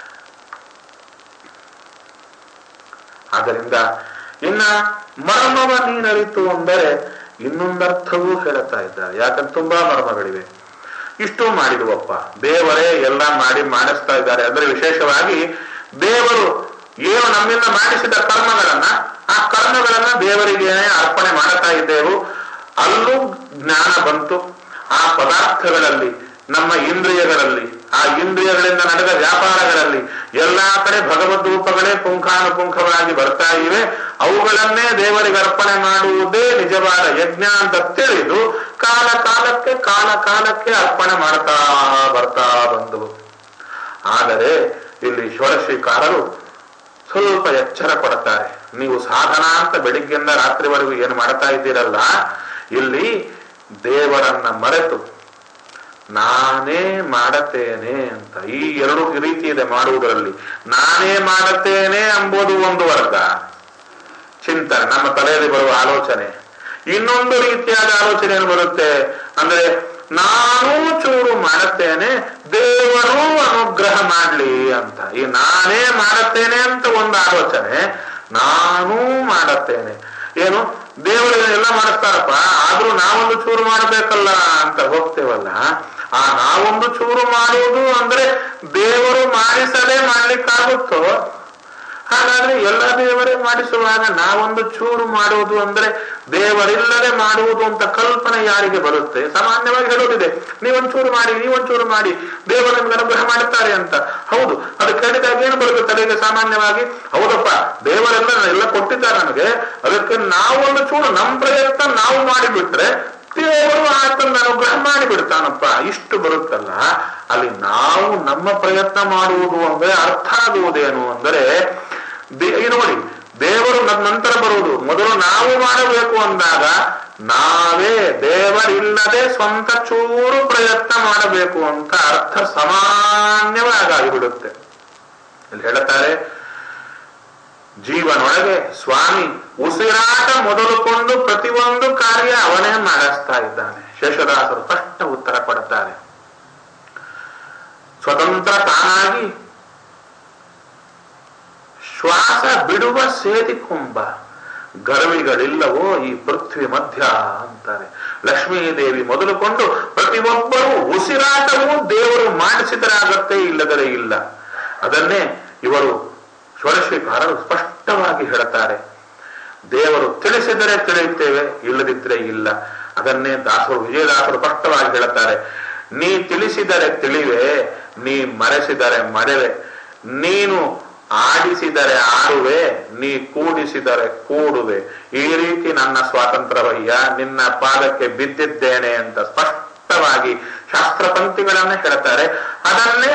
ಆದ್ದರಿಂದ ಇನ್ನ ಮರ್ಮವ ನೀನರಿತು ಅಂದರೆ ಇನ್ನೊಂದರ್ಥವೂ ಹೇಳುತ್ತಾ ಇದ್ದಾರೆ ಯಾಕಂದ್ರೆ ತುಂಬಾ ಮರ್ಮಗಳಿವೆ ಇಷ್ಟು ಮಾಡಿರುವಪ್ಪ ದೇವರೇ ಎಲ್ಲ ಮಾಡಿ ಮಾಡಿಸ್ತಾ ಇದ್ದಾರೆ ಅಂದ್ರೆ ವಿಶೇಷವಾಗಿ ದೇವರು ಏನು ನಮ್ಮಿಂದ ಮಾಡಿಸಿದ ಕರ್ಮಗಳನ್ನ ಆ ಕರ್ಮಗಳನ್ನ ದೇವರಿಗೆ ಅರ್ಪಣೆ ಮಾಡುತ್ತಾ ಇದ್ದೆವು ಅಲ್ಲೂ ಜ್ಞಾನ ಬಂತು ಆ ಪದಾರ್ಥಗಳಲ್ಲಿ ನಮ್ಮ ಇಂದ್ರಿಯಗಳಲ್ಲಿ ಆ ಇಂದ್ರಿಯಗಳಿಂದ ನಡೆದ ವ್ಯಾಪಾರಗಳಲ್ಲಿ ಎಲ್ಲಾ ಕಡೆ ಭಗವದ್ ರೂಪಗಳೇ ಪುಂಖಾನುಪುಂಖವಾಗಿ ಬರ್ತಾ ಇವೆ ಅವುಗಳನ್ನೇ ದೇವರಿಗೆ ಅರ್ಪಣೆ ಮಾಡುವುದೇ ನಿಜವಾದ ಯಜ್ಞ ಅಂತ ತಿಳಿದು ಕಾಲ ಕಾಲಕ್ಕೆ ಕಾಲ ಕಾಲಕ್ಕೆ ಅರ್ಪಣೆ ಮಾಡ್ತಾ ಬರ್ತಾ ಬಂದವು ಆದರೆ ಇಲ್ಲಿ ಷೋಡಶೀಕಾರರು ಸ್ವಲ್ಪ ಎಚ್ಚರ ಕೊಡುತ್ತಾರೆ ನೀವು ಸಾಧನ ಅಂತ ಬೆಳಿಗ್ಗೆಯಿಂದ ರಾತ್ರಿವರೆಗೂ ಏನು ಮಾಡ್ತಾ ಇದ್ದೀರಲ್ಲ ಇಲ್ಲಿ ದೇವರನ್ನ ಮರೆತು ನಾನೇ ಮಾಡತೇನೆ ಅಂತ ಈ ಎರಡು ರೀತಿ ಇದೆ ಮಾಡುವುದರಲ್ಲಿ ನಾನೇ ಮಾಡುತ್ತೇನೆ ಎಂಬುದು ಒಂದು ವರ್ಗ ಚಿಂತನೆ ನಮ್ಮ ತಲೆಯಲ್ಲಿ ಬರುವ ಆಲೋಚನೆ ಇನ್ನೊಂದು ರೀತಿಯಾದ ಆಲೋಚನೆ ಏನು ಬರುತ್ತೆ ಅಂದ್ರೆ ನಾನು ಚೂರು ಮಾಡುತ್ತೇನೆ ದೇವರು ಅನುಗ್ರಹ ಮಾಡ್ಲಿ ಅಂತ ಈ ನಾನೇ ಮಾಡುತ್ತೇನೆ ಅಂತ ಒಂದು ಆಲೋಚನೆ ನಾನೂ ಮಾಡುತ್ತೇನೆ ಏನು ದೇವರು ಎಲ್ಲ ಮಾಡಿಸ್ತಾರಪ್ಪ ಆದ್ರೂ ನಾವೊಂದು ಚೂರು ಮಾಡಬೇಕಲ್ಲ ಅಂತ ಹೋಗ್ತೇವಲ್ಲ ಆ ನಾವೊಂದು ಚೂರು ಮಾಡುವುದು ಅಂದ್ರೆ ದೇವರು ಮಾಡಿಸಲೇ ಮಾಡ್ಲಿಕ್ಕಾಗುತ್ತೋ ಹಾಗಾದ್ರೆ ಎಲ್ಲ ದೇವರೇ ಮಾಡಿಸುವಾಗ ನಾವೊಂದು ಚೂರು ಮಾಡುವುದು ಅಂದ್ರೆ ದೇವರಿಲ್ಲದೆ ಮಾಡುವುದು ಅಂತ ಕಲ್ಪನೆ ಯಾರಿಗೆ ಬರುತ್ತೆ ಸಾಮಾನ್ಯವಾಗಿ ಹೇಳೋದಿದೆ ನೀವೊಂದು ಚೂರು ಮಾಡಿ ನೀವೊಂದು ಚೂರು ಮಾಡಿ ದೇವರು ನಿಮ್ಗೆ ಅನುಗ್ರಹ ಮಾಡುತ್ತಾರೆ ಅಂತ ಹೌದು ಅದು ಕೇಳಿದಾಗ ಏನು ಬರುತ್ತೆ ತಲೆಗೆ ಸಾಮಾನ್ಯವಾಗಿ ಹೌದಪ್ಪ ದೇವರೆಲ್ಲ ಎಲ್ಲ ಕೊಟ್ಟಿದ್ದಾರೆ ನನಗೆ ಅದಕ್ಕೆ ನಾವೊಂದು ಚೂರು ನಮ್ಮ ಪ್ರಯತ್ನ ನಾವು ಮಾಡಿಬಿಟ್ರೆ ದೇವರು ಆತನ ಅನುಗ್ರಹ ಮಾಡಿಬಿಡ್ತಾನಪ್ಪ ಇಷ್ಟು ಬರುತ್ತಲ್ಲ ಅಲ್ಲಿ ನಾವು ನಮ್ಮ ಪ್ರಯತ್ನ ಮಾಡುವುದು ಅಂದ್ರೆ ಅರ್ಥ ಆಗುವುದೇನು ಅಂದರೆ ದೇ- ಈ ನೋಡಿ ದೇವರು ನನ್ನ ನಂತರ ಬರುವುದು ಮೊದಲು ನಾವು ಮಾಡಬೇಕು ಅಂದಾಗ ನಾವೇ ದೇವರಿಲ್ಲದೆ ಸ್ವಂತ ಚೂರು ಪ್ರಯತ್ನ ಮಾಡಬೇಕು ಅಂತ ಅರ್ಥ ಸಾಮಾನ್ಯವಾಗಿ ಆಗಿಬಿಡುತ್ತೆ ಇಲ್ಲಿ ಹೇಳುತ್ತಾರೆ ಜೀವನೊಳಗೆ ಸ್ವಾಮಿ ಉಸಿರಾಟ ಮೊದಲುಕೊಂಡು ಪ್ರತಿಯೊಂದು ಕಾರ್ಯ ಅವನೇ ಮಾಡಿಸ್ತಾ ಇದ್ದಾನೆ ಶೇಷದಾಸರು ಸ್ಪಷ್ಟ ಉತ್ತರ ಕೊಡುತ್ತಾರೆ ಸ್ವತಂತ್ರ ತಾನಾಗಿ ಶ್ವಾಸ ಬಿಡುವ ಸೇದಿಕೊಂಬ ಗರ್ವಿಗಳಿಲ್ಲವೋ ಈ ಪೃಥ್ವಿ ಮಧ್ಯ ಅಂತಾರೆ ಲಕ್ಷ್ಮೀದೇವಿ ಮೊದಲುಕೊಂಡು ಪ್ರತಿಯೊಬ್ಬರೂ ಉಸಿರಾಟವೂ ದೇವರು ಮಾಡಿಸಿದರಾಗತ್ತೆ ಇಲ್ಲದರೆ ಇಲ್ಲ ಅದನ್ನೇ ಇವರು ಷೋಡಶೀಕಾರರು ಸ್ಪಷ್ಟವಾಗಿ ಹೇಳುತ್ತಾರೆ ದೇವರು ತಿಳಿಸಿದರೆ ತಿಳಿಯುತ್ತೇವೆ ಇಲ್ಲದಿದ್ರೆ ಇಲ್ಲ ಅದನ್ನೇ ದಾಸರು ವಿಜಯದಾಸರು ಸ್ಪಷ್ಟವಾಗಿ ಹೇಳುತ್ತಾರೆ ನೀ ತಿಳಿಸಿದರೆ ತಿಳಿವೆ ನೀ ಮರೆಸಿದರೆ ಮರೆವೆ ನೀನು ಆಡಿಸಿದರೆ ಆಡುವೆ ನೀ ಕೂಡಿಸಿದರೆ ಕೂಡುವೆ ಈ ರೀತಿ ನನ್ನ ಸ್ವಾತಂತ್ರ್ಯವಯ್ಯ ನಿನ್ನ ಪಾದಕ್ಕೆ ಬಿದ್ದಿದ್ದೇನೆ ಅಂತ ಸ್ಪಷ್ಟವಾಗಿ ಶಾಸ್ತ್ರ ಪಂಕ್ತಿಗಳನ್ನ ಹೇಳ್ತಾರೆ ಅದನ್ನೇ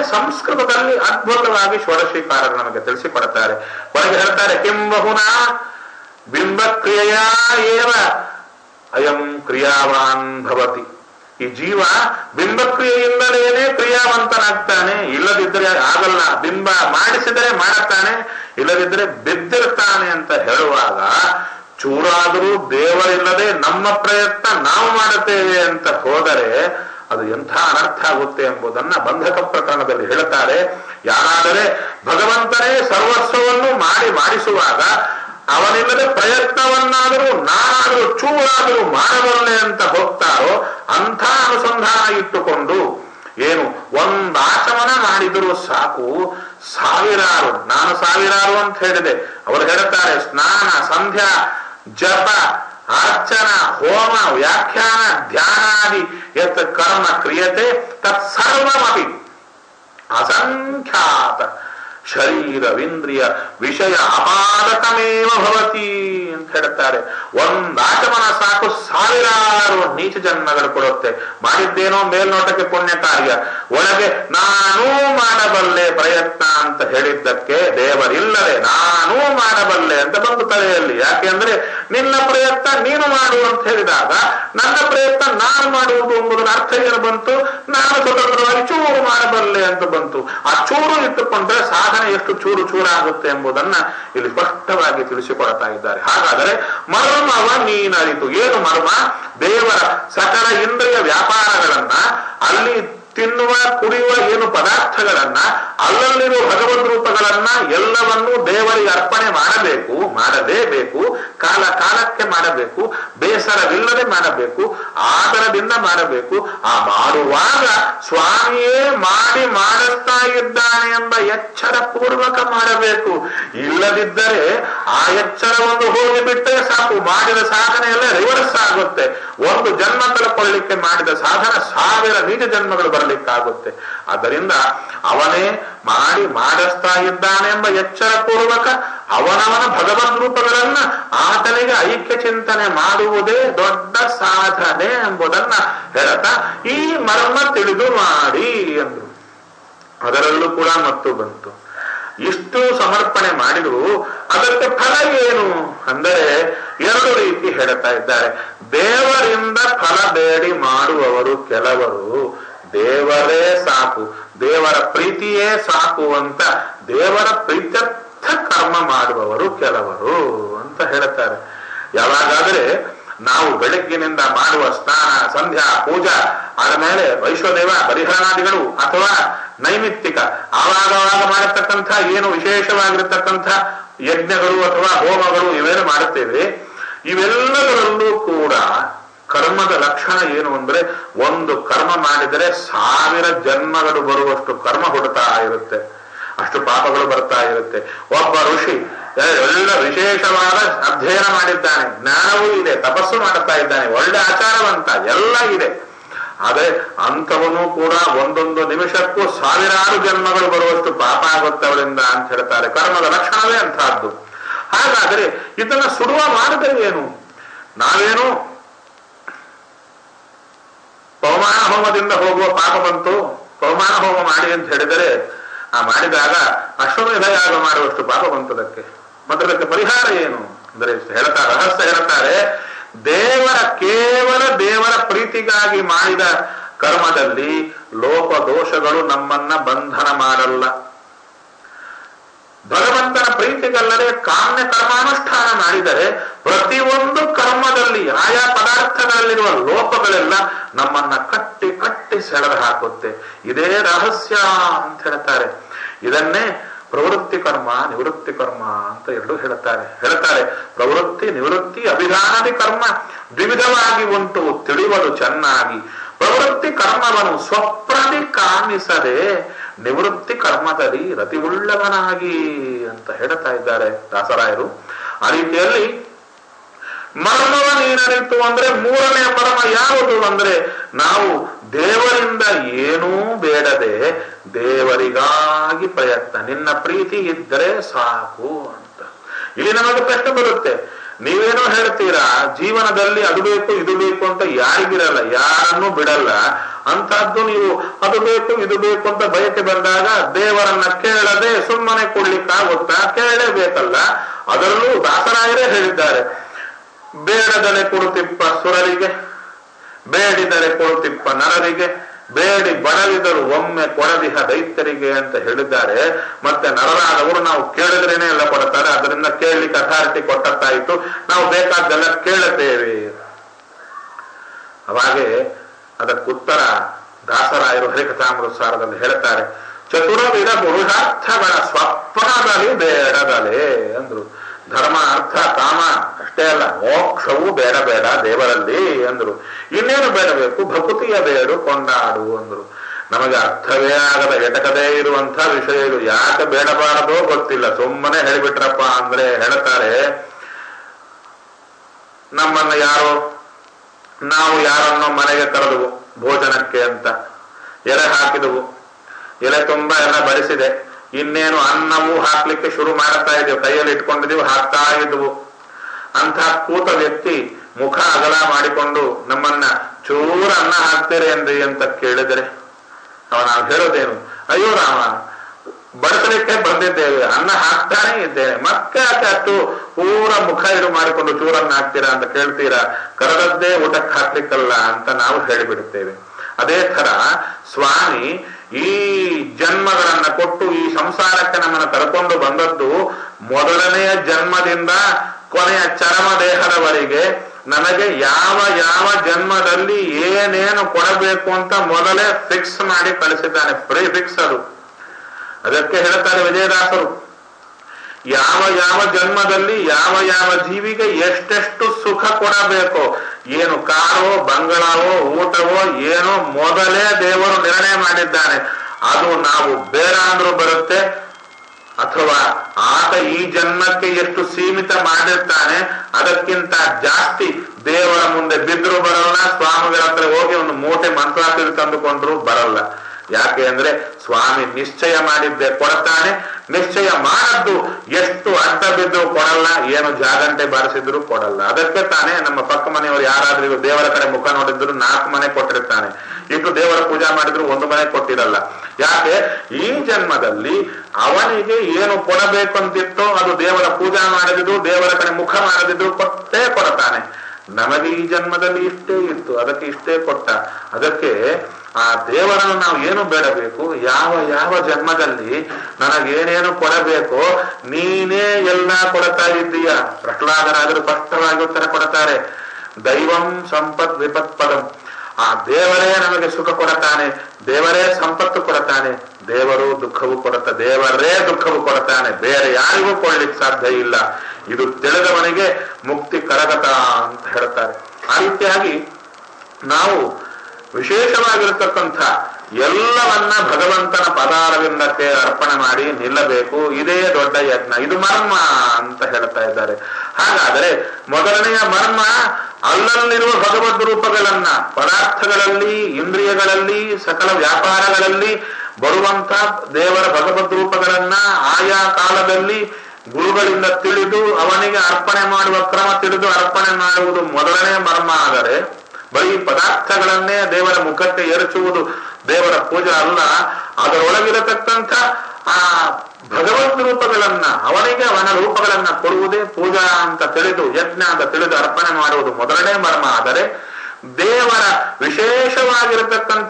ಸಂಸ್ಕೃತದಲ್ಲಿ ಅದ್ಭುತವಾಗಿ ಷೋಡಶೀಕಾರರು ನಮಗೆ ತಿಳಿಸಿಕೊಡುತ್ತಾರೆ ಕೊನೆಗೆ ಹೇಳ್ತಾರೆ ಕಿಂಬಹುನಾ ಬಿಂಬಕ್ರಿಯೆಯ ಏವ ಅಯಂ ಕ್ರಿಯಾವಾನ್ ಭವತಿ ಈ ಜೀವ ಬಿಂಬಕ್ರಿಯೆಯಿಂದಲೇನೆ ಕ್ರಿಯಾವಂತನಾಗ್ತಾನೆ ಇಲ್ಲದಿದ್ದರೆ ಆಗಲ್ಲ ಬಿಂಬ ಮಾಡಿಸಿದರೆ ಮಾಡುತ್ತಾನೆ ಇಲ್ಲದಿದ್ದರೆ ಬಿದ್ದಿರ್ತಾನೆ ಅಂತ ಹೇಳುವಾಗ ಚೂರಾದರೂ ದೇವರಿಲ್ಲದೆ ನಮ್ಮ ಪ್ರಯತ್ನ ನಾವು ಮಾಡುತ್ತೇವೆ ಅಂತ ಹೋದರೆ ಅದು ಎಂಥ ಅನರ್ಥ ಆಗುತ್ತೆ ಎಂಬುದನ್ನ ಬಂಧಕ ಪ್ರಕರಣದಲ್ಲಿ ಹೇಳುತ್ತಾರೆ ಯಾರಾದರೆ ಭಗವಂತನೇ ಸರ್ವಸ್ವವನ್ನು ಮಾಡಿ ಮಾಡಿಸುವಾಗ ಅವನಿಲ್ಲದೆ ಪ್ರಯತ್ನವನ್ನಾದರೂ ನಾನಾದರೂ ಚೂರಾದರೂ ಮಾಡಬಲ್ಲೆ ಅಂತ ಹೋಗ್ತಾರೋ ಅಂಥ ಅನುಸಂಧಾನ ಇಟ್ಟುಕೊಂಡು ಏನು ಒಂದು ಆಚಮನ ಮಾಡಿದರೂ ಸಾಕು ಸಾವಿರಾರು ನಾನು ಸಾವಿರಾರು ಅಂತ ಹೇಳಿದೆ ಅವರು ಹೇಳುತ್ತಾರೆ ಸ್ನಾನ ಸಂಧ್ಯಾ ಜಪ ಅರ್ಚನ ಹೋಮ ವ್ಯಾಖ್ಯಾನ ಧ್ಯಾನಾದಿ ಯತ್ ಕರ್ಮ ಕ್ರಿಯತೆ ತತ್ಸರ್ವಮಪಿ ಅಸಂಖ್ಯಾತ ಶರೀರವಿಂದ್ರಿಯ ವಿಷಯ ಅಪಾದಕಮೇವ ಭವತಿ ಅಂತ ಹೇಳ್ತಾರೆ ಒಂದ್ ಆಚಮನ ಸಾಕು ಸಾವಿರಾರು ನೀಚ ಜನ್ಮಗಳು ಕೊಡುತ್ತೆ ಮಾಡಿದ್ದೇನೋ ಮೇಲ್ನೋಟಕ್ಕೆ ಪುಣ್ಯ ಕಾರ್ಯ ಒಳಗೆ ನಾನೂ ಮಾಡಬಲ್ಲೆ ಪ್ರಯತ್ನ ಅಂತ ಹೇಳಿದ್ದಕ್ಕೆ ದೇವರಿಲ್ಲದೆ ನಾನೂ ಮಾಡಬಲ್ಲೆ ಅಂತ ಬಂದು ತಲೆಯಲ್ಲಿ ಯಾಕೆಂದ್ರೆ ನಿನ್ನ ಪ್ರಯತ್ನ ನೀನು ಮಾಡು ಅಂತ ಹೇಳಿದಾಗ ನನ್ನ ಪ್ರಯತ್ನ ನಾನು ಮಾಡುವುದು ಎಂಬುದರ ಅರ್ಥ ಏನು ಬಂತು ನಾನು ಸ್ವತಂತ್ರವಾಗಿ ಚೂರು ಮಾಡಬಲ್ಲೆ ಅಂತ ಬಂತು ಆ ಚೂರು ಇಟ್ಟುಕೊಂಡ್ರೆ ಸಾಧನೆ ಎಷ್ಟು ಚೂರು ಚೂರಾಗುತ್ತೆ ಎಂಬುದನ್ನ ಇಲ್ಲಿ ಸ್ಪಷ್ಟವಾಗಿ ತಿಳಿಸಿಕೊಡ್ತಾ ಇದ್ದಾರೆ ಹಾಗಾದರೆ ಮರ್ಮವ ನೀನರಿತು ಏನು ಮರ್ಮ ದೇವರ ಸಕಲ ಇಂದ್ರಿಯ ವ್ಯಾಪಾರಗಳನ್ನ ಅಲ್ಲಿ ತಿನ್ನುವ ಕುಡಿಯುವ ಏನು ಪದಾರ್ಥಗಳನ್ನ ಅಲ್ಲಲ್ಲಿರುವ ಭಗವದ್ ರೂಪಗಳನ್ನ ಎಲ್ಲವನ್ನೂ ದೇವರಿಗೆ ಅರ್ಪಣೆ ಮಾಡಬೇಕು ಮಾಡಲೇಬೇಕು ಕಾಲ ಕಾಲಕ್ಕೆ ಮಾಡಬೇಕು ಬೇಸರವಿಲ್ಲದೆ ಮಾಡಬೇಕು ಆದರದಿಂದ ಮಾಡಬೇಕು ಆ ಮಾಡುವಾಗ ಸ್ವಾಮಿಯೇ ಮಾಡಿ ಮಾಡುತ್ತಾ ಇದ್ದಾನೆ ಎಂಬ ಎಚ್ಚರ ಪೂರ್ವಕ ಮಾಡಬೇಕು ಇಲ್ಲದಿದ್ದರೆ ಆ ಎಚ್ಚರವನ್ನು ಹೋಗಿಬಿಟ್ಟರೆ ಸಾಕು ಮಾಡಿದ ಸಾಧನೆ ಎಲ್ಲ ರಿವರ್ಸ್ ಆಗುತ್ತೆ ಒಂದು ಜನ್ಮ ತಲುಕೊಳ್ಳಿಕ್ಕೆ ಮಾಡಿದ ಸಾಧನ ಸಾವಿರ ನೀಚ ಜನ್ಮಗಳು ಬರಲಿಕ್ಕಾಗುತ್ತೆ ಆದ್ದರಿಂದ ಅವನೇ ಮಾಡಿ ಮಾಡಿಸ್ತಾ ಇದ್ದಾನೆಂಬ ಎಚ್ಚರ ಪೂರ್ವಕ ಅವನವನ ಭಗವದ್ ರೂಪಗಳನ್ನ ಆತನಿಗೆ ಐಕ್ಯ ಚಿಂತನೆ ಮಾಡುವುದೇ ದೊಡ್ಡ ಸಾಧನೆ ಎಂಬುದನ್ನ ಹೇಳ್ತಾ ಈ ಮರ್ಮ ತಿಳಿದು ಮಾಡಿ ಎಂದ್ರು ಅದರಲ್ಲೂ ಕೂಡ ಮತ್ತು ಬಂತು ಇಷ್ಟು ಸಮರ್ಪಣೆ ಮಾಡಿದ್ರು ಅದಕ್ಕೆ ಫಲ ಏನು ಅಂದರೆ ಎರಡು ರೀತಿ ಹೇಳ್ತಾ ಇದ್ದಾರೆ ದೇವರಿಂದ ಫಲ ಬೇಡಿ ಮಾಡುವವರು ಕೆಲವರು ದೇವರೇ ಸಾಕು ದೇವರ ಪ್ರೀತಿಯೇ ಸಾಕು ಅಂತ ದೇವರ ಪ್ರೀತ್ಯರ್ಥ ಕರ್ಮ ಮಾಡುವವರು ಕೆಲವರು ಅಂತ ಹೇಳ್ತಾರೆ ಯಾವಾಗಾದ್ರೆ ನಾವು ಬೆಳಗ್ಗಿನಿಂದ ಮಾಡುವ ಸ್ನಾನ ಸಂಧ್ಯಾ ಪೂಜಾ ಆದಮೇಲೆ ವೈಶ್ವದೇವ ಪರಿಹಾರಾದಿಗಳು ಅಥವಾ ನೈಮಿತ್ತಿಕ ಆವಾಗವಾಗ ಮಾಡತಕ್ಕಂಥ ಏನು ವಿಶೇಷವಾಗಿರತಕ್ಕಂಥ ಯಜ್ಞಗಳು ಅಥವಾ ಹೋಮಗಳು ಇವೇನು ಮಾಡುತ್ತೇವೆ ಇವೆಲ್ಲದರಲ್ಲೂ ಕೂಡ ಕರ್ಮದ ಲಕ್ಷಣ ಏನು ಅಂದ್ರೆ ಒಂದು ಕರ್ಮ ಮಾಡಿದರೆ ಸಾವಿರ ಜನ್ಮಗಳು ಬರುವಷ್ಟು ಕರ್ಮ ಹುಡುತಾ ಇರುತ್ತೆ ಅಷ್ಟು ಪಾಪಗಳು ಬರ್ತಾ ಇರುತ್ತೆ ಒಬ್ಬ ಋಷಿ ಎಲ್ಲ ವಿಶೇಷವಾದ ಅಧ್ಯಯನ ಮಾಡಿದ್ದಾನೆ ಜ್ಞಾನವೂ ಇದೆ ತಪಸ್ಸು ಮಾಡುತ್ತಾ ಇದ್ದಾನೆ ಒಳ್ಳೆ ಆಚಾರವಂತ ಎಲ್ಲ ಇದೆ ಆದರೆ ಅಂಥವನು ಕೂಡ ಒಂದೊಂದು ನಿಮಿಷಕ್ಕೂ ಸಾವಿರಾರು ಜನ್ಮಗಳು ಬರುವಷ್ಟು ಪಾಪ ಆಗುತ್ತೆ ಅವರಿಂದ ಅಂತ ಹೇಳ್ತಾರೆ ಕರ್ಮದ ಲಕ್ಷಣವೇ ಅಂತಹದ್ದು ಹಾಗಾದರೆ ಇದನ್ನ ಸುಡುವ ಮಾರ್ಗ ಏನು ನಾವೇನು ಪವಮಾನ ಹೋಮದಿಂದ ಹೋಗುವ ಪಾಪ ಬಂತು ಪವಮಾನ ಹೋಮ ಮಾಡಿ ಅಂತ ಹೇಳಿದರೆ ಆ ಮಾಡಿದಾಗ ಅಶ್ವಮೇಧ ಯಾಗ ಮಾಡುವಷ್ಟು ಪಾಪ ಬಂತದಕ್ಕೆ ಮತ್ತೆ ಅದಕ್ಕೆ ಪರಿಹಾರ ಏನು ಅಂದರೆ ಹೇಳ್ತಾರೆ ರಹಸ್ಯ ಹೇಳ್ತಾರೆ ದೇವರ ಕೇವಲ ದೇವರ ಪ್ರೀತಿಗಾಗಿ ಮಾಡಿದ ಕರ್ಮದಲ್ಲಿ ಲೋಪ ದೋಷಗಳು ನಮ್ಮನ್ನ ಬಂಧನ ಮಾಡಲ್ಲ ಭಗವಂತನ ಪ್ರೀತಿಗಲ್ಲದೆ ಕಾಮ್ಯ ಕರ್ಮಾನುಷ್ಠಾನ ಮಾಡಿದರೆ ಪ್ರತಿಯೊಂದು ಕರ್ಮದಲ್ಲಿ ಆಯಾ ಪದಾರ್ಥಗಳಲ್ಲಿರುವ ಲೋಪಗಳೆಲ್ಲ ನಮ್ಮನ್ನ ಕಟ್ಟಿ ಕಟ್ಟಿ ಸೆಳೆದು ಹಾಕುತ್ತೆ ಇದೇ ರಹಸ್ಯ ಅಂತ ಹೇಳ್ತಾರೆ ಇದನ್ನೇ ಪ್ರವೃತ್ತಿ ಕರ್ಮ ನಿವೃತ್ತಿ ಕರ್ಮ ಅಂತ ಎರಡು ಹೇಳುತ್ತಾರೆ ಹೇಳ್ತಾರೆ ಪ್ರವೃತ್ತಿ ನಿವೃತ್ತಿ ಅಭಿಧಾನದಿ ಕರ್ಮ ದ್ವಿವಿಧವಾಗಿ ಉಂಟು ತಿಳಿವಲು ಚೆನ್ನಾಗಿ ಪ್ರವೃತ್ತಿ ಕರ್ಮವನ್ನು ಸ್ವಪ್ರತಿ ಕಾಮಿಸದೆ ನಿವೃತ್ತಿ ಕರ್ಮದಲ್ಲಿ ರತಿವುಳ್ಳವನಾಗಿ ಅಂತ ಹೇಳ್ತಾ ಇದ್ದಾರೆ ದಾಸರಾಯರು ಆ ರೀತಿಯಲ್ಲಿ ಮರ್ಮವ ನೀನರಿತು ಅಂದ್ರೆ ಮೂರನೇ ಮರ್ಮ ಯಾವುದು ಅಂದ್ರೆ ನಾವು ದೇವರಿಂದ ಏನೂ ಬೇಡದೆ ದೇವರಿಗಾಗಿ ಪ್ರಯತ್ನ ನಿನ್ನ ಪ್ರೀತಿ ಇದ್ದರೆ ಸಾಕು ಅಂತ ಇಲ್ಲಿ ನಮಗೆ ಪ್ರಶ್ನೆ ಬರುತ್ತೆ ನೀವೇನೋ ಹೇಳ್ತೀರಾ ಜೀವನದಲ್ಲಿ ಅದು ಬೇಕು ಇದು ಬೇಕು ಅಂತ ಯಾರಿಗಿರಲ್ಲ ಯಾರನ್ನೂ ಬಿಡಲ್ಲ ಅಂತಹದ್ದು ನೀವು ಅದು ಬೇಕು ಇದು ಬೇಕು ಅಂತ ಬಯಕೆ ಬಂದಾಗ ದೇವರನ್ನ ಕೇಳದೆ ಸುಮ್ಮನೆ ಕೊಡ್ಲಿಕ್ಕಾಗುತ್ತಾ ಕೇಳಲೇಬೇಕಲ್ಲ ಅದರಲ್ಲೂ ದಾಸರಾಯರೇ ಹೇಳಿದ್ದಾರೆ ಬೇಡದಲೆ ಕೊಡುತ್ತಿಪ್ಪ ಸುರರಿಗೆ ಬೇಡಿದರೆ ಕೊಡುತ್ತಿಪ್ಪ ನರರಿಗೆ ಬೇಡಿ ಬರಲಿದರು ಒಮ್ಮೆ ಕೊಡದಿಹ ದೈತ್ಯರಿಗೆ ಅಂತ ಹೇಳಿದ್ದಾರೆ ಮತ್ತೆ ನರರಾದವರು ನಾವು ಕೇಳಿದ್ರೇನೆ ಎಲ್ಲ ಕೊಡ್ತಾರೆ ಅದರಿಂದ ಕೇಳಲಿಕ್ಕೆ ಅಥಾರಿಟಿ ಕೊಟ್ಟತ್ತಾಯಿತು ನಾವು ಬೇಕಾದ್ದೆಲ್ಲ ಕೇಳುತ್ತೇವೆ ಅವಾಗೆ ಅದಕ್ಕುತ್ತರ ದಾಸರಾಯರು ಹರಿಕಥಾಮೃತ ಸಾರದಲ್ಲಿ ಹೇಳ್ತಾರೆ ಚತುರವಿದ ಪುರುಷಾರ್ಥಗಳ ಸ್ವಪ್ನದಲ್ಲಿ ಬೇಡದಲೆ ಅಂದ್ರು ಧರ್ಮ ಅರ್ಥ ಕಾಮ ಅಷ್ಟೇ ಅಲ್ಲ ಮೋಕ್ಷವೂ ಬೇಡ ಬೇಡ ದೇವರಲ್ಲಿ ಅಂದ್ರು ಇನ್ನೇನು ಬೇಡಬೇಕು ಭಕುತಿಯ ಬೇಡು ಕೊಂಡಾಡು ಅಂದ್ರು ನಮಗೆ ಅರ್ಥವೇ ಆಗದ ಎಟಕದೇ ಇರುವಂತ ವಿಷಯ ಇದು ಯಾಕೆ ಬೇಡಬಾರದೋ ಗೊತ್ತಿಲ್ಲ ಸುಮ್ಮನೆ ಹೇಳಿಬಿಟ್ರಪ್ಪ ಅಂದ್ರೆ ಹೇಳ್ತಾರೆ ನಮ್ಮನ್ನ ಯಾರೋ ನಾವು ಯಾರನ್ನೋ ಮನೆಗೆ ಕರೆದವು ಭೋಜನಕ್ಕೆ ಅಂತ ಎಲೆ ಹಾಕಿದವು ಎಲೆ ತುಂಬಾ ಎಲ್ಲ ಬಡಿಸಿದೆ ಇನ್ನೇನು ಅನ್ನವೂ ಹಾಕ್ಲಿಕ್ಕೆ ಶುರು ಮಾಡ್ತಾ ಇದ್ದೀವಿ ಕೈಯಲ್ಲಿ ಇಟ್ಕೊಂಡಿದೀವಿ ಹಾಕ್ತಾ ಇದ್ವು ಅಂತ ಕೂತ ವ್ಯಕ್ತಿ ಮುಖ ಅಗಲ ಮಾಡಿಕೊಂಡು ನಮ್ಮನ್ನ ಚೂರ ಅನ್ನ ಹಾಕ್ತೀರೇನ್ರಿ ಅಂತ ಕೇಳಿದರೆ ಅವ ನಾವು ಹೇಳೋದೇನು ಅಯ್ಯೋ ರಾಮ ಬಡಿಸಲಿಕ್ಕೆ ಬಂದಿದ್ದೇವೆ ಅನ್ನ ಹಾಕ್ತಾನೆ ಇದ್ದೇನೆ ಮತ್ತೆ ಯಾಕೆ ಅಷ್ಟು ಪೂರ ಮುಖ ಇಡು ಮಾಡಿಕೊಂಡು ಚೂರನ್ನ ಹಾಕ್ತೀರಾ ಅಂತ ಕೇಳ್ತೀರಾ ಕರೆದದ್ದೇ ಊಟಕ್ಕೆ ಹಾಕ್ಲಿಕ್ಕಲ್ಲ ಅಂತ ನಾವು ಹೇಳಿಬಿಡುತ್ತೇವೆ ಅದೇ ತರ ಸ್ವಾಮಿ ಈ ಜನ್ಮಗಳನ್ನ ಕೊಟ್ಟು ಈ ಸಂಸಾರಕ್ಕೆ ನಮ್ಮನ್ನು ಕರ್ಕೊಂಡು ಬಂದದ್ದು ಮೊದಲನೆಯ ಜನ್ಮದಿಂದ ಕೊನೆಯ ಚರಮ ದೇಹದವರೆಗೆ ನಮಗೆ ಯಾವ ಯಾವ ಜನ್ಮದಲ್ಲಿ ಏನೇನು ಕೊಡಬೇಕು ಅಂತ ಮೊದಲೇ ಫಿಕ್ಸ್ ಮಾಡಿ ಕಳಿಸಿದ್ದಾನೆ ಪ್ರೀ ಫಿಕ್ಸ್ ಅದು ಅದಕ್ಕೆ ಹೇಳ್ತಾರೆ ವಿಜಯದಾಸರು ಯಾವ ಯಾವ ಜನ್ಮದಲ್ಲಿ ಯಾವ ಯಾವ ಜೀವಿಗೆ ಎಷ್ಟೆಷ್ಟು ಸುಖ ಕೊಡಬೇಕು ಏನು ಕಾರೋ ಬಂಗಳಾವೋ ಊಟವೋ ಏನೋ ಮೊದಲೇ ದೇವರು ನಿರ್ಣಯ ಮಾಡಿದ್ದಾನೆ ಅದು ನಾವು ಬೇಡ ಅಂದ್ರೂ ಬರುತ್ತೆ ಅಥವಾ ಆತ ಈ ಜನ್ಮಕ್ಕೆ ಎಷ್ಟು ಸೀಮಿತ ಮಾಡಿರ್ತಾನೆ ಅದಕ್ಕಿಂತ ಜಾಸ್ತಿ ದೇವರ ಮುಂದೆ ಬಿದ್ರು ಬರಲ್ಲ ಸ್ವಾಮಿಗಳ ಹತ್ರ ಹೋಗಿ ಒಂದು ಮೂಟೆ ಮಂತ್ರಾಕ್ಷರಿ ತಂದುಕೊಂಡ್ರು ಬರಲ್ಲ ಯಾಕೆ ಅಂದ್ರೆ ಸ್ವಾಮಿ ನಿಶ್ಚಯ ಮಾಡಿದ್ದೆ ಕೊಡ್ತಾನೆ ನಿಶ್ಚಯ ಮಾಡದ್ದು ಎಷ್ಟು ಅಡ್ಡ ಬಿದ್ದು ಕೊಡಲ್ಲ ಏನು ಜಾಗಂಟೆ ಬಾರಿಸಿದ್ರು ಕೊಡಲ್ಲ ಅದಕ್ಕೆ ತಾನೇ ನಮ್ಮ ಪಕ್ಕ ಮನೆಯವರು ಯಾರಾದ್ರೂ ಇವ್ರು ದೇವರ ಕಡೆ ಮುಖ ನೋಡಿದ್ರು ನಾಲ್ಕು ಮನೆ ಕೊಟ್ಟಿರ್ತಾನೆ ಇಟ್ಟು ದೇವರ ಪೂಜಾ ಮಾಡಿದ್ರು ಒಂದು ಮನೆ ಕೊಟ್ಟಿರಲ್ಲ ಯಾಕೆ ಈ ಜನ್ಮದಲ್ಲಿ ಅವನಿಗೆ ಏನು ಕೊಡಬೇಕು ಅಂತಿತ್ತೋ ಅದು ದೇವರ ಪೂಜಾ ಮಾಡದಿದ್ರು ದೇವರ ಕಡೆ ಮುಖ ಮಾಡದಿದ್ರು ಕೊಟ್ಟೇ ಕೊಡ್ತಾನೆ ನಮಗೆ ಈ ಜನ್ಮದಲ್ಲಿ ಇಷ್ಟೇ ಇತ್ತು ಅದಕ್ಕೆ ಇಷ್ಟೇ ಕೊಟ್ಟ ಅದಕ್ಕೆ ಆ ದೇವರನ್ನು ನಾವು ಏನು ಬೇಡಬೇಕು ಯಾವ ಯಾವ ಜನ್ಮದಲ್ಲಿ ನನಗೇನೇನು ಕೊಡಬೇಕು ನೀನೇ ಎಲ್ಲ ಕೊಡ್ತಾ ಇದ್ದೀಯ ಪ್ರಹ್ಲಾದರಾದರೂ ಸ್ಪಷ್ಟವಾಗಿ ಉತ್ತರ ಕೊಡ್ತಾರೆ ದೈವಂ ಸಂಪತ್ ವಿಪತ್ಪದಂ ಆ ದೇವರೇ ನಮಗೆ ಸುಖ ಕೊಡತಾನೆ ದೇವರೇ ಸಂಪತ್ತು ಕೊಡತಾನೆ ದೇವರು ದುಃಖವು ಕೊಡುತ್ತ ದೇವರೇ ದುಃಖವು ಕೊಡ್ತಾನೆ ಬೇರೆ ಯಾರಿಗೂ ಕೊಡ್ಲಿಕ್ಕೆ ಸಾಧ್ಯ ಇಲ್ಲ ಇದು ತಿಳಿದವನಿಗೆ ಮುಕ್ತಿ ಕರಗತ ಅಂತ ಹೇಳ್ತಾರೆ ಆ ರೀತಿಯಾಗಿ ನಾವು ವಿಶೇಷವಾಗಿರತಕ್ಕಂಥ ಎಲ್ಲವನ್ನ ಭಗವಂತನ ಪದಾರವಿಂದಕ್ಕೆ ಅರ್ಪಣೆ ಮಾಡಿ ನಿಲ್ಲಬೇಕು ಇದೇ ದೊಡ್ಡ ಯಜ್ಞ ಇದು ಮರ್ಮ ಅಂತ ಹೇಳ್ತಾ ಇದ್ದಾರೆ ಹಾಗಾದರೆ ಮೊದಲನೆಯ ಮರ್ಮ ಅಲ್ಲಲ್ಲಿರುವ ಭಗವದ್ ರೂಪಗಳನ್ನ ಪದಾರ್ಥಗಳಲ್ಲಿ ಇಂದ್ರಿಯಗಳಲ್ಲಿ ಸಕಲ ವ್ಯಾಪಾರಗಳಲ್ಲಿ ಬರುವಂತ ದೇವರ ಭಗವದ್ ರೂಪಗಳನ್ನ ಆಯಾ ಕಾಲದಲ್ಲಿ ಗುರುಗಳಿಂದ ತಿಳಿದು ಅವನಿಗೆ ಅರ್ಪಣೆ ಮಾಡುವ ಕ್ರಮ ತಿಳಿದು ಅರ್ಪಣೆ ಮಾಡುವುದು ಮೊದಲನೇ ಮರ್ಮ ಆದರೆ ಬರೀ ಪದಾರ್ಥಗಳನ್ನೇ ದೇವರ ಮುಖಕ್ಕೆ ಎರಚುವುದು ದೇವರ ಪೂಜೆ ಅಲ್ಲ ಅದರೊಳಗಿರತಕ್ಕಂಥ ಆ ಭಗವದ್ ರೂಪಗಳನ್ನ ಅವನಿಗೆ ಅವನ ರೂಪಗಳನ್ನ ಕೊಡುವುದೇ ಪೂಜಾ ಅಂತ ತಿಳಿದು ಯಜ್ಞ ಅಂತ ತಿಳಿದು ಅರ್ಪಣೆ ಮಾಡುವುದು ಮೊದಲನೇ ಮರ್ಮ ಆದರೆ ದೇವರ ವಿಶೇಷವಾಗಿರತಕ್ಕಂಥ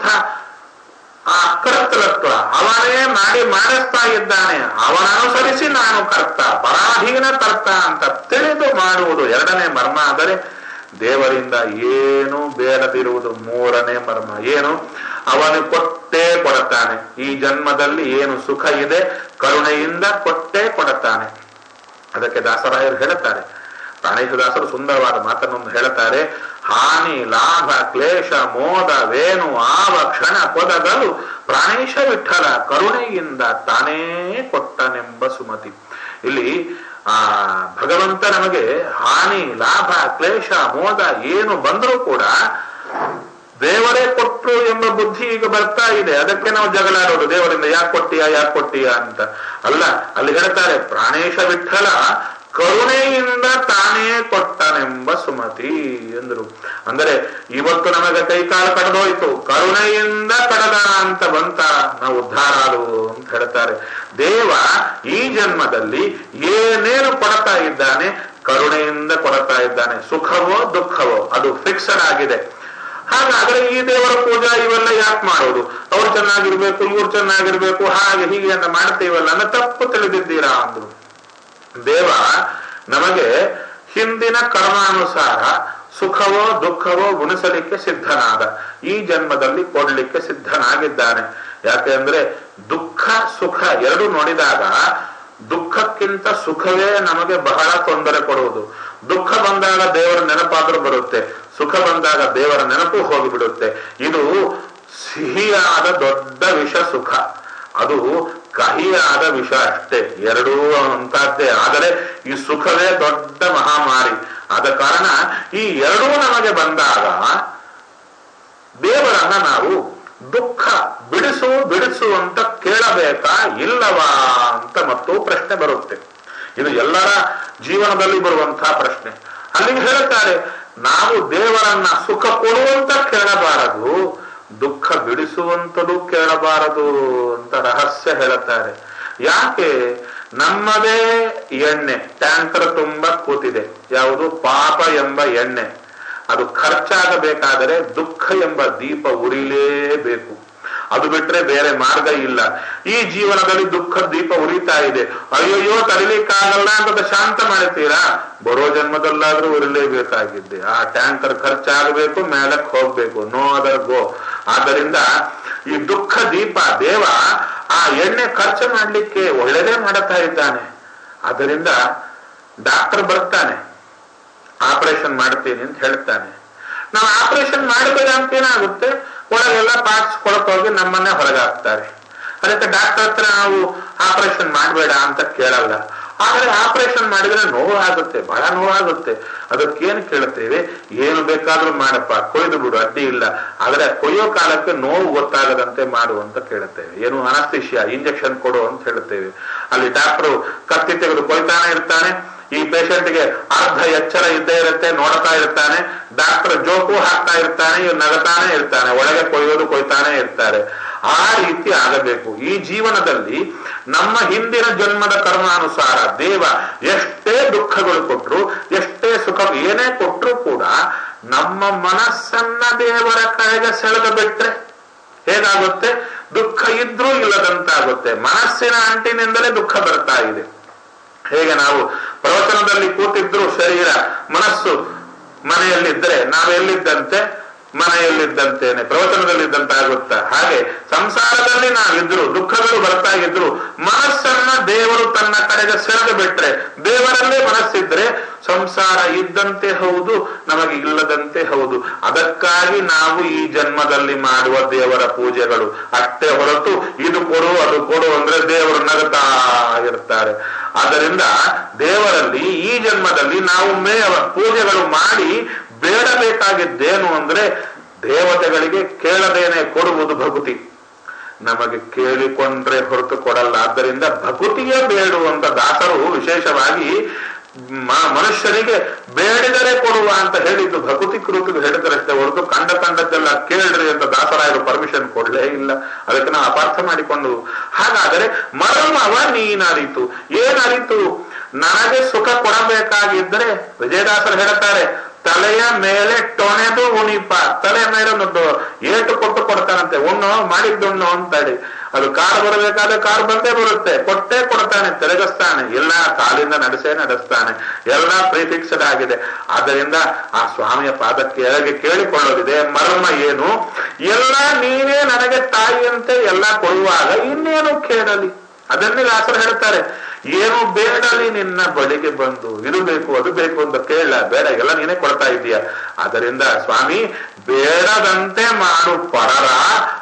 ಆ ಕರ್ತೃತ್ವ ಅವನೇ ಮಾಡಿ ಮಾಡಿಸ್ತಾ ಇದ್ದಾನೆ ಅವನನುಸರಿಸಿ ನಾನು ಕರ್ತ ಪರಾಧೀನ ಕರ್ತ ಅಂತ ತಿಳಿದು ಮಾಡುವುದು ಎರಡನೇ ಮರ್ಮ ಆದರೆ ದೇವರಿಂದ ಏನು ಬೇಡದಿರುವುದು ಮೂರನೇ ಮರ್ಮ ಏನು ಅವನು ಕೊಟ್ಟೇ ಕೊಡುತ್ತಾನೆ ಈ ಜನ್ಮದಲ್ಲಿ ಏನು ಸುಖ ಇದೆ ಕರುಣೆಯಿಂದ ಕೊಟ್ಟೇ ಕೊಡುತ್ತಾನೆ ಅದಕ್ಕೆ ದಾಸರಾಯರು ಹೇಳುತ್ತಾರೆ ಪ್ರಾಣೇಶದಾಸರು ಸುಂದರವಾದ ಮಾತನ್ನೊಂದು ಹೇಳುತ್ತಾರೆ ಹಾನಿ ಲಾಭ ಕ್ಲೇಶ ಮೋದ ವೇಣು ಆವ ಕ್ಷಣ ಕೊದಗಲು ಪ್ರಾಣೇಶ ವಿಠಲ ಕರುಣೆಯಿಂದ ತಾನೇ ಕೊಟ್ಟನೆಂಬ ಸುಮತಿ ಇಲ್ಲಿ ಆ ಭಗವಂತ ನಮಗೆ ಹಾನಿ ಲಾಭ ಕ್ಲೇಶ ಮೋದ ಏನು ಬಂದರೂ ಕೂಡ ದೇವರೇ ಕೊಟ್ಟರು ಎಂಬ ಬುದ್ಧಿ ಈಗ ಬರ್ತಾ ಇದೆ ಅದಕ್ಕೆ ನಾವು ಜಗಳಾಡೋದು ದೇವರಿಂದ ಯಾಕೆ ಕೊಟ್ಟಿಯಾ ಯಾಕೆ ಕೊಟ್ಟಿಯಾ ಅಂತ ಅಲ್ಲ ಅಲ್ಲಿ ಹೇಳ್ತಾರೆ ಪ್ರಾಣೇಶ ವಿಠಲ ಕರುಣೆಯಿಂದ ತಾನೇ ಕೊಟ್ಟನೆಂಬ ಸುಮತಿ ಎಂದರು ಅಂದರೆ ಇವತ್ತು ನಮಗೆ ಕೈಕಾಲು ಕಳೆದೋಯ್ತು ಕರುಣೆಯಿಂದ ಕಡದ ಅಂತ ಬಂತ ನಾವು ಉದ್ಧಾರ ಆದವು ಅಂತ ಹೇಳ್ತಾರೆ ದೇವ ಈ ಜನ್ಮದಲ್ಲಿ ಏನೇನು ಕೊಡ್ತಾ ಇದ್ದಾನೆ ಕರುಣೆಯಿಂದ ಕೊಡ್ತಾ ಇದ್ದಾನೆ ಸುಖವೋ ದುಃಖವೋ ಅದು ಫಿಕ್ಸಡ್ ಆಗಿದೆ ಹಾಗಾದ್ರೆ ಈ ದೇವರ ಪೂಜಾ ಇವೆಲ್ಲ ಯಾಕೆ ಮಾಡೋದು ಅವ್ರು ಚೆನ್ನಾಗಿರ್ಬೇಕು ಇವ್ರು ಚೆನ್ನಾಗಿರ್ಬೇಕು ಹಾಗೆ ಹೀಗೆ ಅಂತ ಮಾಡ್ತೀವಲ್ಲ ಅನ್ನೋ ತಪ್ಪು ತಿಳಿದಿದ್ದೀರಾ ಅಂದ್ರು ದೇವ ನಮಗೆ ಹಿಂದಿನ ಕರ್ಮಾನುಸಾರ ಸುಖವೋ ದುಃಖವೋ ಗುಣಿಸಲಿಕ್ಕೆ ಸಿದ್ಧನಾದ ಈ ಜನ್ಮದಲ್ಲಿ ಕೊಡ್ಲಿಕ್ಕೆ ಸಿದ್ಧನಾಗಿದ್ದಾನೆ ಯಾಕೆಂದ್ರೆ ದುಃಖ ಸುಖ ಎರಡು ನೋಡಿದಾಗ ದುಃಖಕ್ಕಿಂತ ಸುಖವೇ ನಮಗೆ ಬಹಳ ತೊಂದರೆ ಕೊಡುವುದು ದುಃಖ ಬಂದಾಗ ದೇವರ ನೆನಪಾದ್ರೂ ಬರುತ್ತೆ ಸುಖ ಬಂದಾಗ ದೇವರ ನೆನಪು ಹೋಗಿಬಿಡುತ್ತೆ ಇದು ಸಿಹಿಯಾದ ದೊಡ್ಡ ವಿಷ ಸುಖ ಅದು ಕಹಿಯಾದ ವಿಷ ಅಷ್ಟೇ ಎರಡೂ ಅಂತದ್ದೇ ಆದರೆ ಈ ಸುಖವೇ ದೊಡ್ಡ ಮಹಾಮಾರಿ ಆದ ಕಾರಣ ಈ ಎರಡೂ ನಮಗೆ ಬಂದಾಗ ದೇವರನ್ನ ನಾವು ದುಃಖ ಬಿಡಿಸು ಬಿಡಿಸು ಅಂತ ಕೇಳಬೇಕಾ ಇಲ್ಲವಾ ಅಂತ ಮತ್ತು ಪ್ರಶ್ನೆ ಬರುತ್ತೆ ಇದು ಎಲ್ಲರ ಜೀವನದಲ್ಲಿ ಬರುವಂತಹ ಪ್ರಶ್ನೆ ಅಲ್ಲಿಗೆ ಹೇಳ್ತಾರೆ ನಾವು ದೇವರನ್ನ ಸುಖ ಕೊಡುವಂತ ಕೇಳಬಾರದು ದುಃಖ ಬಿಡಿಸುವಂತದು ಕೇಳಬಾರದು ಅಂತ ರಹಸ್ಯ ಹೇಳುತ್ತಾರೆ ಯಾಕೆ ನಮ್ಮದೇ ಎಣ್ಣೆ ಟ್ಯಾಂಕರ್ ತುಂಬಾ ಕೂತಿದೆ ಯಾವುದು ಪಾಪ ಎಂಬ ಎಣ್ಣೆ ಅದು ಖರ್ಚಾಗಬೇಕಾದರೆ ದುಃಖ ಎಂಬ ದೀಪ ಉರಿಲೇಬೇಕು ಅದು ಬಿಟ್ರೆ ಬೇರೆ ಮಾರ್ಗ ಇಲ್ಲ ಈ ಜೀವನದಲ್ಲಿ ದುಃಖ ದೀಪ ಉರಿತಾ ಇದೆ ಅಯ್ಯೋಯ್ಯೋ ತಡಿಲಿಕ್ಕಾಗಲ್ಲ ಅಂತ ಶಾಂತ ಮಾಡ್ತೀರಾ ಬರೋ ಜನ್ಮದಲ್ಲಾದ್ರೂ ಉರಿಲೇಬೇಕಾಗಿದ್ದೆ ಆ ಟ್ಯಾಂಕರ್ ಖರ್ಚಾಗಬೇಕು ಮೇಲಕ್ಕೆ ಹೋಗ್ಬೇಕು ನೋ ಅದರ್ ಗೋ ಆದ್ದರಿಂದ ಈ ದುಃಖ ದೀಪ ದೇವ ಆ ಎಣ್ಣೆ ಖರ್ಚು ಮಾಡ್ಲಿಕ್ಕೆ ಒಳ್ಳೆದೇ ಮಾಡುತ್ತಾ ಇದ್ದಾನೆ ಅದರಿಂದ ಡಾಕ್ಟರ್ ಬರ್ತಾನೆ ಆಪರೇಷನ್ ಮಾಡ್ತೀನಿ ಅಂತ ಹೇಳ್ತಾನೆ ನಾವು ಆಪರೇಷನ್ ಮಾಡಿದಾಗ ಅಂತ ಏನಾಗುತ್ತೆ ಒಳಗೆಲ್ಲ ಪಾರ್ಟ್ಸ್ ಕೊಳಕೋಗಿ ನಮ್ಮನ್ನೇ ಹೊರಗೆ ಹಾಕ್ತಾರೆ ಅದಕ್ಕೆ ಡಾಕ್ಟರ್ ಹತ್ರ ನಾವು ಆಪರೇಷನ್ ಮಾಡಬೇಡ ಅಂತ ಕೇಳಲ್ಲ ಆದ್ರೆ ಆಪರೇಷನ್ ಮಾಡಿದ್ರೆ ನೋವು ಆಗುತ್ತೆ ಬಹಳ ನೋವಾಗುತ್ತೆ ಅದಕ್ಕೇನು ಕೇಳುತ್ತೇವೆ ಏನು ಬೇಕಾದ್ರೂ ಮಾಡಪ್ಪ ಕೊಯ್ದು ಬಿಡು ಅಡ್ಡಿ ಇಲ್ಲ ಆದ್ರೆ ಕೊಯ್ಯೋ ಕಾಲಕ್ಕೆ ನೋವು ಗೊತ್ತಾಗದಂತೆ ಮಾಡು ಅಂತ ಕೇಳುತ್ತೇವೆ ಏನು ಅನಸ್ತಿಷ್ಯ ಇಂಜೆಕ್ಷನ್ ಕೊಡು ಅಂತ ಹೇಳುತ್ತೇವೆ ಅಲ್ಲಿ ಡಾಕ್ಟರ್ ಕತ್ತಿ ತೆಗೆದು ಕೊಯ್ತಾನೆ ಇರ್ತಾನೆ ಈ ಪೇಷಂಟ್ಗೆ ಅರ್ಧ ಎಚ್ಚರ ಇದ್ದೇ ಇರುತ್ತೆ ನೋಡ್ತಾ ಇರ್ತಾನೆ ಡಾಕ್ಟರ್ ಜೋಕು ಹಾಕ್ತಾ ಇರ್ತಾನೆ ಇವ್ ನಗತಾನೆ ಇರ್ತಾನೆ ಒಳಗೆ ಕೊಯ್ಯೋದು ಕೊಯ್ತಾನೆ ಇರ್ತಾರೆ ಆ ರೀತಿ ಆಗಬೇಕು ಈ ಜೀವನದಲ್ಲಿ ನಮ್ಮ ಹಿಂದಿನ ಜನ್ಮದ ಕರ್ಮಾನುಸಾರ ದೇವ ಎಷ್ಟೇ ದುಃಖಗಳು ಕೊಟ್ರು ಎಷ್ಟೇ ಸುಖ ಏನೇ ಕೊಟ್ರು ಕೂಡ ನಮ್ಮ ಮನಸ್ಸನ್ನ ದೇವರ ಕಡೆಗೆ ಸೆಳೆದು ಬಿಟ್ರೆ ಹೇಗಾಗುತ್ತೆ ದುಃಖ ಇದ್ರೂ ಇಲ್ಲದಂತಾಗುತ್ತೆ ಮನಸ್ಸಿನ ಅಂಟಿನಿಂದಲೇ ದುಃಖ ಬರ್ತಾ ಇದೆ ಹೇಗೆ ನಾವು ಪ್ರವಚನದಲ್ಲಿ ಕೂತಿದ್ರು ಶರೀರ ಮನಸ್ಸು ಮನೆಯಲ್ಲಿದ್ದರೆ ನಾವೆಲ್ಲಿದ್ದಂತೆ ಮನೆಯಲ್ಲಿದ್ದಂತೇನೆ ಪ್ರವಚನದಲ್ಲಿದ್ದಂತಾಗುತ್ತಾ ಹಾಗೆ ಸಂಸಾರದಲ್ಲಿ ನಾವಿದ್ರು ದುಃಖಗಳು ಬರ್ತಾ ಇದ್ರು ಮನಸ್ಸನ್ನ ದೇವರು ತನ್ನ ಕಡೆಗೆ ಸೆಳೆದು ಬಿಟ್ರೆ ದೇವರಲ್ಲೇ ಮನಸ್ಸಿದ್ರೆ ಸಂಸಾರ ಇದ್ದಂತೆ ಹೌದು ನಮಗೆ ಇಲ್ಲದಂತೆ ಹೌದು ಅದಕ್ಕಾಗಿ ನಾವು ಈ ಜನ್ಮದಲ್ಲಿ ಮಾಡುವ ದೇವರ ಪೂಜೆಗಳು ಅಷ್ಟೇ ಹೊರತು ಇದು ಕೊಡು ಅದು ಕೊಡು ಅಂದ್ರೆ ದೇವರು ನಗುತ್ತಾ ಇರ್ತಾರೆ ಆದ್ದರಿಂದ ದೇವರಲ್ಲಿ ಈ ಜನ್ಮದಲ್ಲಿ ನಾವು ಮೇ ಪೂಜೆಗಳು ಮಾಡಿ ಬೇಡಬೇಕಾಗಿದ್ದೇನು ಅಂದ್ರೆ ದೇವತೆಗಳಿಗೆ ಕೇಳದೇನೆ ಕೊಡುವುದು ಭಕುತಿ ನಮಗೆ ಕೇಳಿಕೊಂಡ್ರೆ ಹೊರತು ಕೊಡಲ್ಲ ಆದ್ದರಿಂದ ಭಕುತಿಯೇ ಬೇಡುವಂತ ದಾಸರು ವಿಶೇಷವಾಗಿ ಮನುಷ್ಯನಿಗೆ ಬೇಡಿದರೆ ಕೊಡುವ ಅಂತ ಹೇಳಿದ್ದು ಭಕುತಿ ಕೃತಿಗೆ ಹೇಳಿದರಷ್ಟೇ ಹೊರತು ಕಂಡ ಕಂಡದ್ದೆಲ್ಲ ಕೇಳ್ರಿ ಅಂತ ದಾಸರಾಯರು ಪರ್ಮಿಷನ್ ಕೊಡ್ಲೇ ಇಲ್ಲ ಅದಕ್ಕೆ ನಾವು ಅಪಾರ್ಥ ಮಾಡಿಕೊಂಡು ಹಾಗಾದರೆ ಮರ್ಮವ ನೀನರಿತು ಏನರಿತು ನನಗೆ ಸುಖ ಕೊಡಬೇಕಾಗಿದ್ರೆ ವಿಜಯದಾಸರು ಹೇಳ್ತಾರೆ ತಲೆಯ ಮೇಲೆ ಟೊಣೆದು ಉಣಿಪ ತಲೆ ಮೇಲೆ ಒಂದು ಏಟು ಕೊಟ್ಟು ಕೊಡ್ತಾನಂತೆ ಉಣ್ಣು ಮಾಡಿದ್ದುಣ್ಣು ಅಂತೇಳಿ ಅದು ಕಾರ್ ಬರಬೇಕಾದ್ರೆ ಕಾರ್ ಬಂದೇ ಬರುತ್ತೆ ಕೊಟ್ಟೇ ಕೊಡ್ತಾನೆ ತಿರುಗಿಸ್ತಾನೆ ಎಲ್ಲ ಕಾಲಿಂದ ನಡೆಸೇ ನಡೆಸ್ತಾನೆ ಎಲ್ಲ ಪ್ರಿಫಿಕ್ಸ್ಡ್ ಆಗಿದೆ ಆದ್ದರಿಂದ ಆ ಸ್ವಾಮಿಯ ಪಾದಕ್ಕೆ ಎಳಗೆ ಕೇಳಿಕೊಳ್ಳೋದಿದೆ ಮರ್ಮ ಏನು ಎಲ್ಲ ನೀನೇ ನನಗೆ ತಾಯಿಯಂತೆ ಎಲ್ಲ ಕೊಡುವಾಗ ಇನ್ನೇನು ಕೇಳಲಿ ಅದನ್ನೇ ದಾಸರು ಹೇಳ್ತಾರೆ ಏನು ಬೇಡಲಿ ನಿನ್ನ ಬಳಿಗೆ ಬಂದು ಇದು ಬೇಕು ಅದು ಬೇಕು ಅಂತ ಕೇಳ ಬೇಡ ಎಲ್ಲ ನೀನೇ ಕೊಡ್ತಾ ಇದೀಯ ಅದರಿಂದ ಸ್ವಾಮಿ ಬೇಡದಂತೆ ಮಾಡು ಪರರ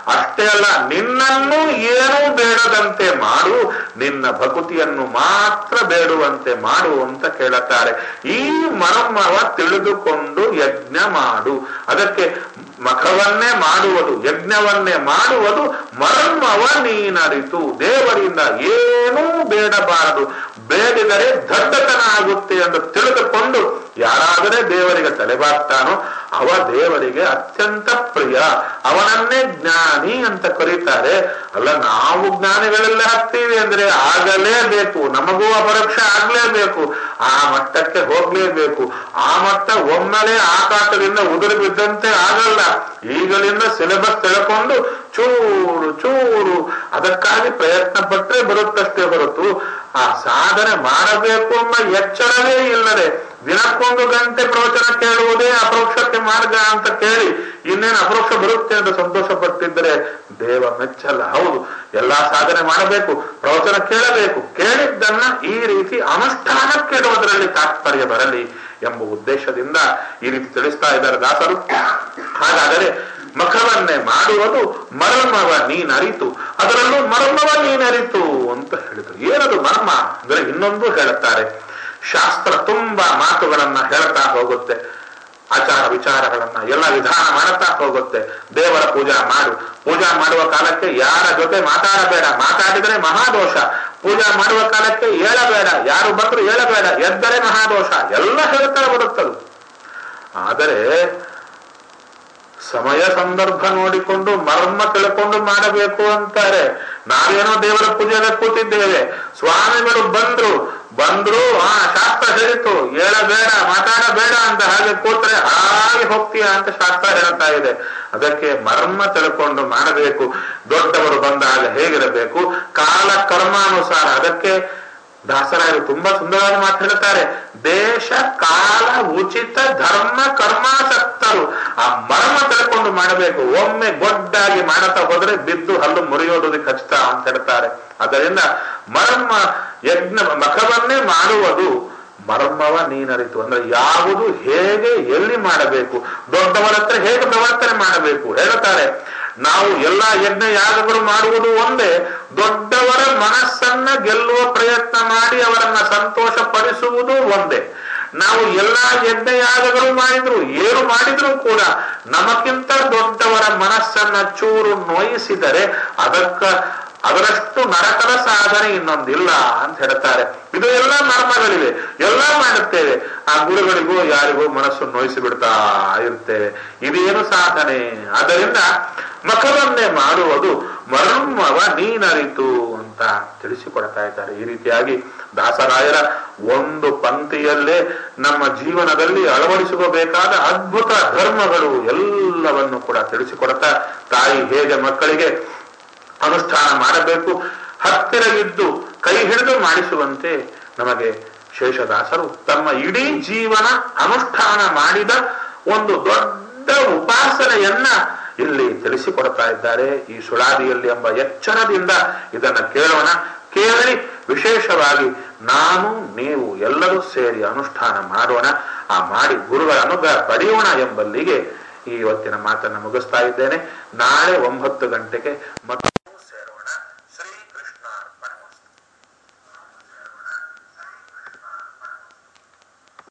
ಅಷ್ಟೇ ಅಲ್ಲ ನಿನ್ನನ್ನು ಏನೂ ಬೇಡದಂತೆ ಮಾಡು ನಿನ್ನ ಭಕುತಿಯನ್ನು ಮಾತ್ರ ಬೇಡುವಂತೆ ಮಾಡು ಅಂತ ಕೇಳುತ್ತಾರೆ ಈ ಮರ್ಮವ ತಿಳಿದುಕೊಂಡು ಯಜ್ಞ ಮಾಡು ಅದಕ್ಕೆ ಮಖವನ್ನೇ ಮಾಡುವುದು ಯಜ್ಞವನ್ನೇ ಮಾಡುವುದು ಮರ್ಮವ ನೀನರಿತು ದೇವರಿಂದ ಏನೂ ಬೇಡಬಾರದು ಬೇಡಿದರೆ ದಡ್ಡತನ ಆಗುತ್ತೆ ಎಂದು ತಿಳಿದುಕೊಂಡು ಯಾರಾದರೆ ದೇವರಿಗೆ ತಲೆಬಾಗ್ತಾನೋ ಅವ ದೇವರಿಗೆ ಅತ್ಯಂತ ಪ್ರಿಯ ಅವನನ್ನೇ ಜ್ಞಾನಿ ಅಂತ ಕರೀತಾರೆ ಅಲ್ಲ ನಾವು ಜ್ಞಾನಿಗಳೆಲ್ಲ ಹತ್ತೀವಿ ಅಂದ್ರೆ ಆಗಲೇಬೇಕು ನಮಗೂ ಅಪರೋಕ್ಷ ಆಗ್ಲೇಬೇಕು ಆ ಮಟ್ಟಕ್ಕೆ ಹೋಗ್ಲೇಬೇಕು ಆ ಮಟ್ಟ ಒಮ್ಮೆಲೆ ಆಕಾಶದಿಂದ ಉದುರು ಬಿದ್ದಂತೆ ಆಗಲ್ಲ ಈಗಲಿಂದ ಸಿಲೆಬಸ್ ತಿಳ್ಕೊಂಡು ಚೂರು ಚೂರು ಅದಕ್ಕಾಗಿ ಪ್ರಯತ್ನ ಪಟ್ಟರೆ ಬರುತ್ತಷ್ಟೇ ಹೊರತು ಆ ಸಾಧನೆ ಮಾಡಬೇಕು ಎಂಬ ಎಚ್ಚರವೇ ಇಲ್ಲದೆ ದಿನಕ್ಕೊಂದು ಗಂಟೆ ಪ್ರವಚನ ಕೇಳುವುದೇ ಅಪರೋಕ್ಷಕ್ಕೆ ಮಾರ್ಗ ಅಂತ ಕೇಳಿ ಇನ್ನೇನು ಅಪರೋಕ್ಷ ಬರುತ್ತೆ ಅಂತ ಸಂತೋಷ ಪಟ್ಟಿದ್ದರೆ ದೇವ ಮೆಚ್ಚಲ್ಲ ಹೌದು ಎಲ್ಲಾ ಸಾಧನೆ ಮಾಡಬೇಕು ಪ್ರವಚನ ಕೇಳಬೇಕು ಕೇಳಿದ್ದನ್ನ ಈ ರೀತಿ ಅನುಷ್ಠಾನಕ್ಕಿಡುವುದರಲ್ಲಿ ತಾತ್ಪರ್ಯ ಬರಲಿ ಎಂಬ ಉದ್ದೇಶದಿಂದ ಈ ರೀತಿ ತಿಳಿಸ್ತಾ ಇದ್ದಾರೆ ದಾಸರು ಹಾಗಾದರೆ ಮಖವನ್ನೇ ಮಾಡುವುದು ಮರ್ಮವ ನೀನರಿತು ಅದರಲ್ಲೂ ಮರ್ಮವ ನೀನರಿತು ಅಂತ ಹೇಳಿದ್ರು ಏನದು ಮರ್ಮ ಅಂದ್ರೆ ಇನ್ನೊಂದು ಹೇಳುತ್ತಾರೆ ಶಾಸ್ತ್ರ ತುಂಬಾ ಮಾತುಗಳನ್ನ ಹೇಳ್ತಾ ಹೋಗುತ್ತೆ ಆಚಾರ ವಿಚಾರಗಳನ್ನ ಎಲ್ಲ ವಿಧಾನ ಮಾಡುತ್ತಾ ಹೋಗುತ್ತೆ ದೇವರ ಪೂಜಾ ಮಾಡು ಪೂಜಾ ಮಾಡುವ ಕಾಲಕ್ಕೆ ಯಾರ ಜೊತೆ ಮಾತಾಡಬೇಡ ಮಾತಾಡಿದರೆ ಮಹಾದೋಷ ಪೂಜಾ ಮಾಡುವ ಕಾಲಕ್ಕೆ ಏಳಬೇಡ ಯಾರು ಬಂದ್ರು ಏಳಬೇಡ ಎದ್ದರೆ ಮಹಾದೋಷ ಎಲ್ಲ ಹೇಳ್ತಾ ಬರುತ್ತದು ಆದರೆ ಸಮಯ ಸಂದರ್ಭ ನೋಡಿಕೊಂಡು ಮರ್ಮ ತಿಳ್ಕೊಂಡು ಮಾಡಬೇಕು ಅಂತಾರೆ ನಾವೇನೋ ದೇವರ ಪೂಜೆಗೆ ಕೂತಿದ್ದೇವೆ ಸ್ವಾಮಿಗಳು ಬಂದ್ರು ಬಂದ್ರು ಆ ಶಾಸ್ತ್ರ ಹೇಳಿತು ಹೇಳಬೇಡ ಮಾತಾಡಬೇಡ ಅಂತ ಹಾಗೆ ಕೂತ್ರೆ ಹಾಗೆ ಹೋಗ್ತೀಯ ಅಂತ ಶಾಸ್ತ್ರ ಹೇಳ್ತಾ ಇದೆ ಅದಕ್ಕೆ ಮರ್ಮ ತಿಳ್ಕೊಂಡು ಮಾಡಬೇಕು ದೊಡ್ಡವರು ಬಂದಾಗ ಹೇಗಿರಬೇಕು ಕಾಲ ಕರ್ಮಾನುಸಾರ ಅದಕ್ಕೆ ದಾಸರಾಯರು ತುಂಬಾ ಸುಂದರವಾದ ಮಾತು ಹೇಳ್ತಾರೆ ದೇಶ ಕಾಲ ಉಚಿತ ಧರ್ಮ ಕರ್ಮಾಸಕ್ತರು ಆ ಮರ್ಮ ತಿಳ್ಕೊಂಡು ಮಾಡಬೇಕು ಒಮ್ಮೆ ಗೊಡ್ಡಾಗಿ ಮಾಡತಾ ಹೋದ್ರೆ ಬಿದ್ದು ಹಲ್ಲು ಮುರಿಯೋದು ಖಚಿತ ಅಂತ ಹೇಳ್ತಾರೆ ಅದರಿಂದ ಮರ್ಮ ಯಜ್ಞ ಮಖವನ್ನೇ ಮಾಡುವುದು ಮರ್ಮವ ನೀನರಿತು ಅಂದ್ರೆ ಯಾವುದು ಹೇಗೆ ಎಲ್ಲಿ ಮಾಡಬೇಕು ದೊಡ್ಡವರ ಹತ್ರ ಹೇಗೆ ಪ್ರವರ್ತನೆ ಮಾಡಬೇಕು ಹೇಳ್ತಾರೆ ನಾವು ಎಲ್ಲಾ ಯಜ್ಞ ಯಾಗಗಳು ಮಾಡುವುದು ಒಂದೇ ದೊಡ್ಡವರ ಮನಸ್ಸನ್ನ ಗೆಲ್ಲುವ ಪ್ರಯತ್ನ ಮಾಡಿ ಅವರನ್ನ ಸಂತೋಷ ಪಡಿಸುವುದು ಒಂದೇ ನಾವು ಎಲ್ಲಾ ಯಜ್ಞ ಯಾಗಗಳು ಮಾಡಿದ್ರು ಏನು ಮಾಡಿದ್ರು ಕೂಡ ನಮಗಿಂತ ದೊಡ್ಡವರ ಮನಸ್ಸನ್ನ ಚೂರು ನೋಯಿಸಿದರೆ ಅದಕ್ಕ ಅದರಷ್ಟು ನರಕದ ಸಾಧನೆ ಇನ್ನೊಂದಿಲ್ಲ ಅಂತ ಹೇಳ್ತಾರೆ ಇದು ಎಲ್ಲ ಮರ್ಮಗಳಿವೆ ಎಲ್ಲ ಮಾಡುತ್ತೇವೆ ಆ ಗುರುಗಳಿಗೂ ಯಾರಿಗೂ ಮನಸ್ಸು ನೋಯಿಸಿ ಬಿಡ್ತಾ ಇರ್ತೇವೆ ಇದೇನು ಸಾಧನೆ ಆದ್ದರಿಂದ ಮಖವನ್ನೇ ಮಾಡುವುದು ಮರ್ಮವ ನೀನರಿತು ಅಂತ ತಿಳಿಸಿಕೊಡ್ತಾ ಇದ್ದಾರೆ ಈ ರೀತಿಯಾಗಿ ದಾಸರಾಯರ ಒಂದು ಪಂಕ್ತಿಯಲ್ಲೇ ನಮ್ಮ ಜೀವನದಲ್ಲಿ ಅಳವಡಿಸಿಕೋಬೇಕಾದ ಅದ್ಭುತ ಧರ್ಮಗಳು ಎಲ್ಲವನ್ನು ಕೂಡ ತಿಳಿಸಿಕೊಡ್ತಾ ತಾಯಿ ಹೇಗೆ ಮಕ್ಕಳಿಗೆ ಅನುಷ್ಠಾನ ಮಾಡಬೇಕು ಹತ್ತಿರ ಇದ್ದು ಕೈ ಹಿಡಿದು ಮಾಡಿಸುವಂತೆ ನಮಗೆ ಶೇಷದಾಸರು ತಮ್ಮ ಇಡೀ ಜೀವನ ಅನುಷ್ಠಾನ ಮಾಡಿದ ಒಂದು ದೊಡ್ಡ ಉಪಾಸನೆಯನ್ನ ಇಲ್ಲಿ ತಿಳಿಸಿಕೊಡ್ತಾ ಇದ್ದಾರೆ ಈ ಸುಳಾದಿಯಲ್ಲಿ ಎಂಬ ಎಚ್ಚರದಿಂದ ಇದನ್ನ ಕೇಳೋಣ ಕೇಳಿ ವಿಶೇಷವಾಗಿ ನಾನು ನೀವು ಎಲ್ಲರೂ ಸೇರಿ ಅನುಷ್ಠಾನ ಮಾಡೋಣ ಆ ಮಾಡಿ ಗುರುಗಳ ಅನುಗ್ರಹ ಪಡೆಯೋಣ ಎಂಬಲ್ಲಿಗೆ ಈ ಇವತ್ತಿನ ಮಾತನ್ನು ಮುಗಿಸ್ತಾ ಇದ್ದೇನೆ ನಾಳೆ ಒಂಬತ್ತು ಗಂಟೆಗೆ ಮತ್ತು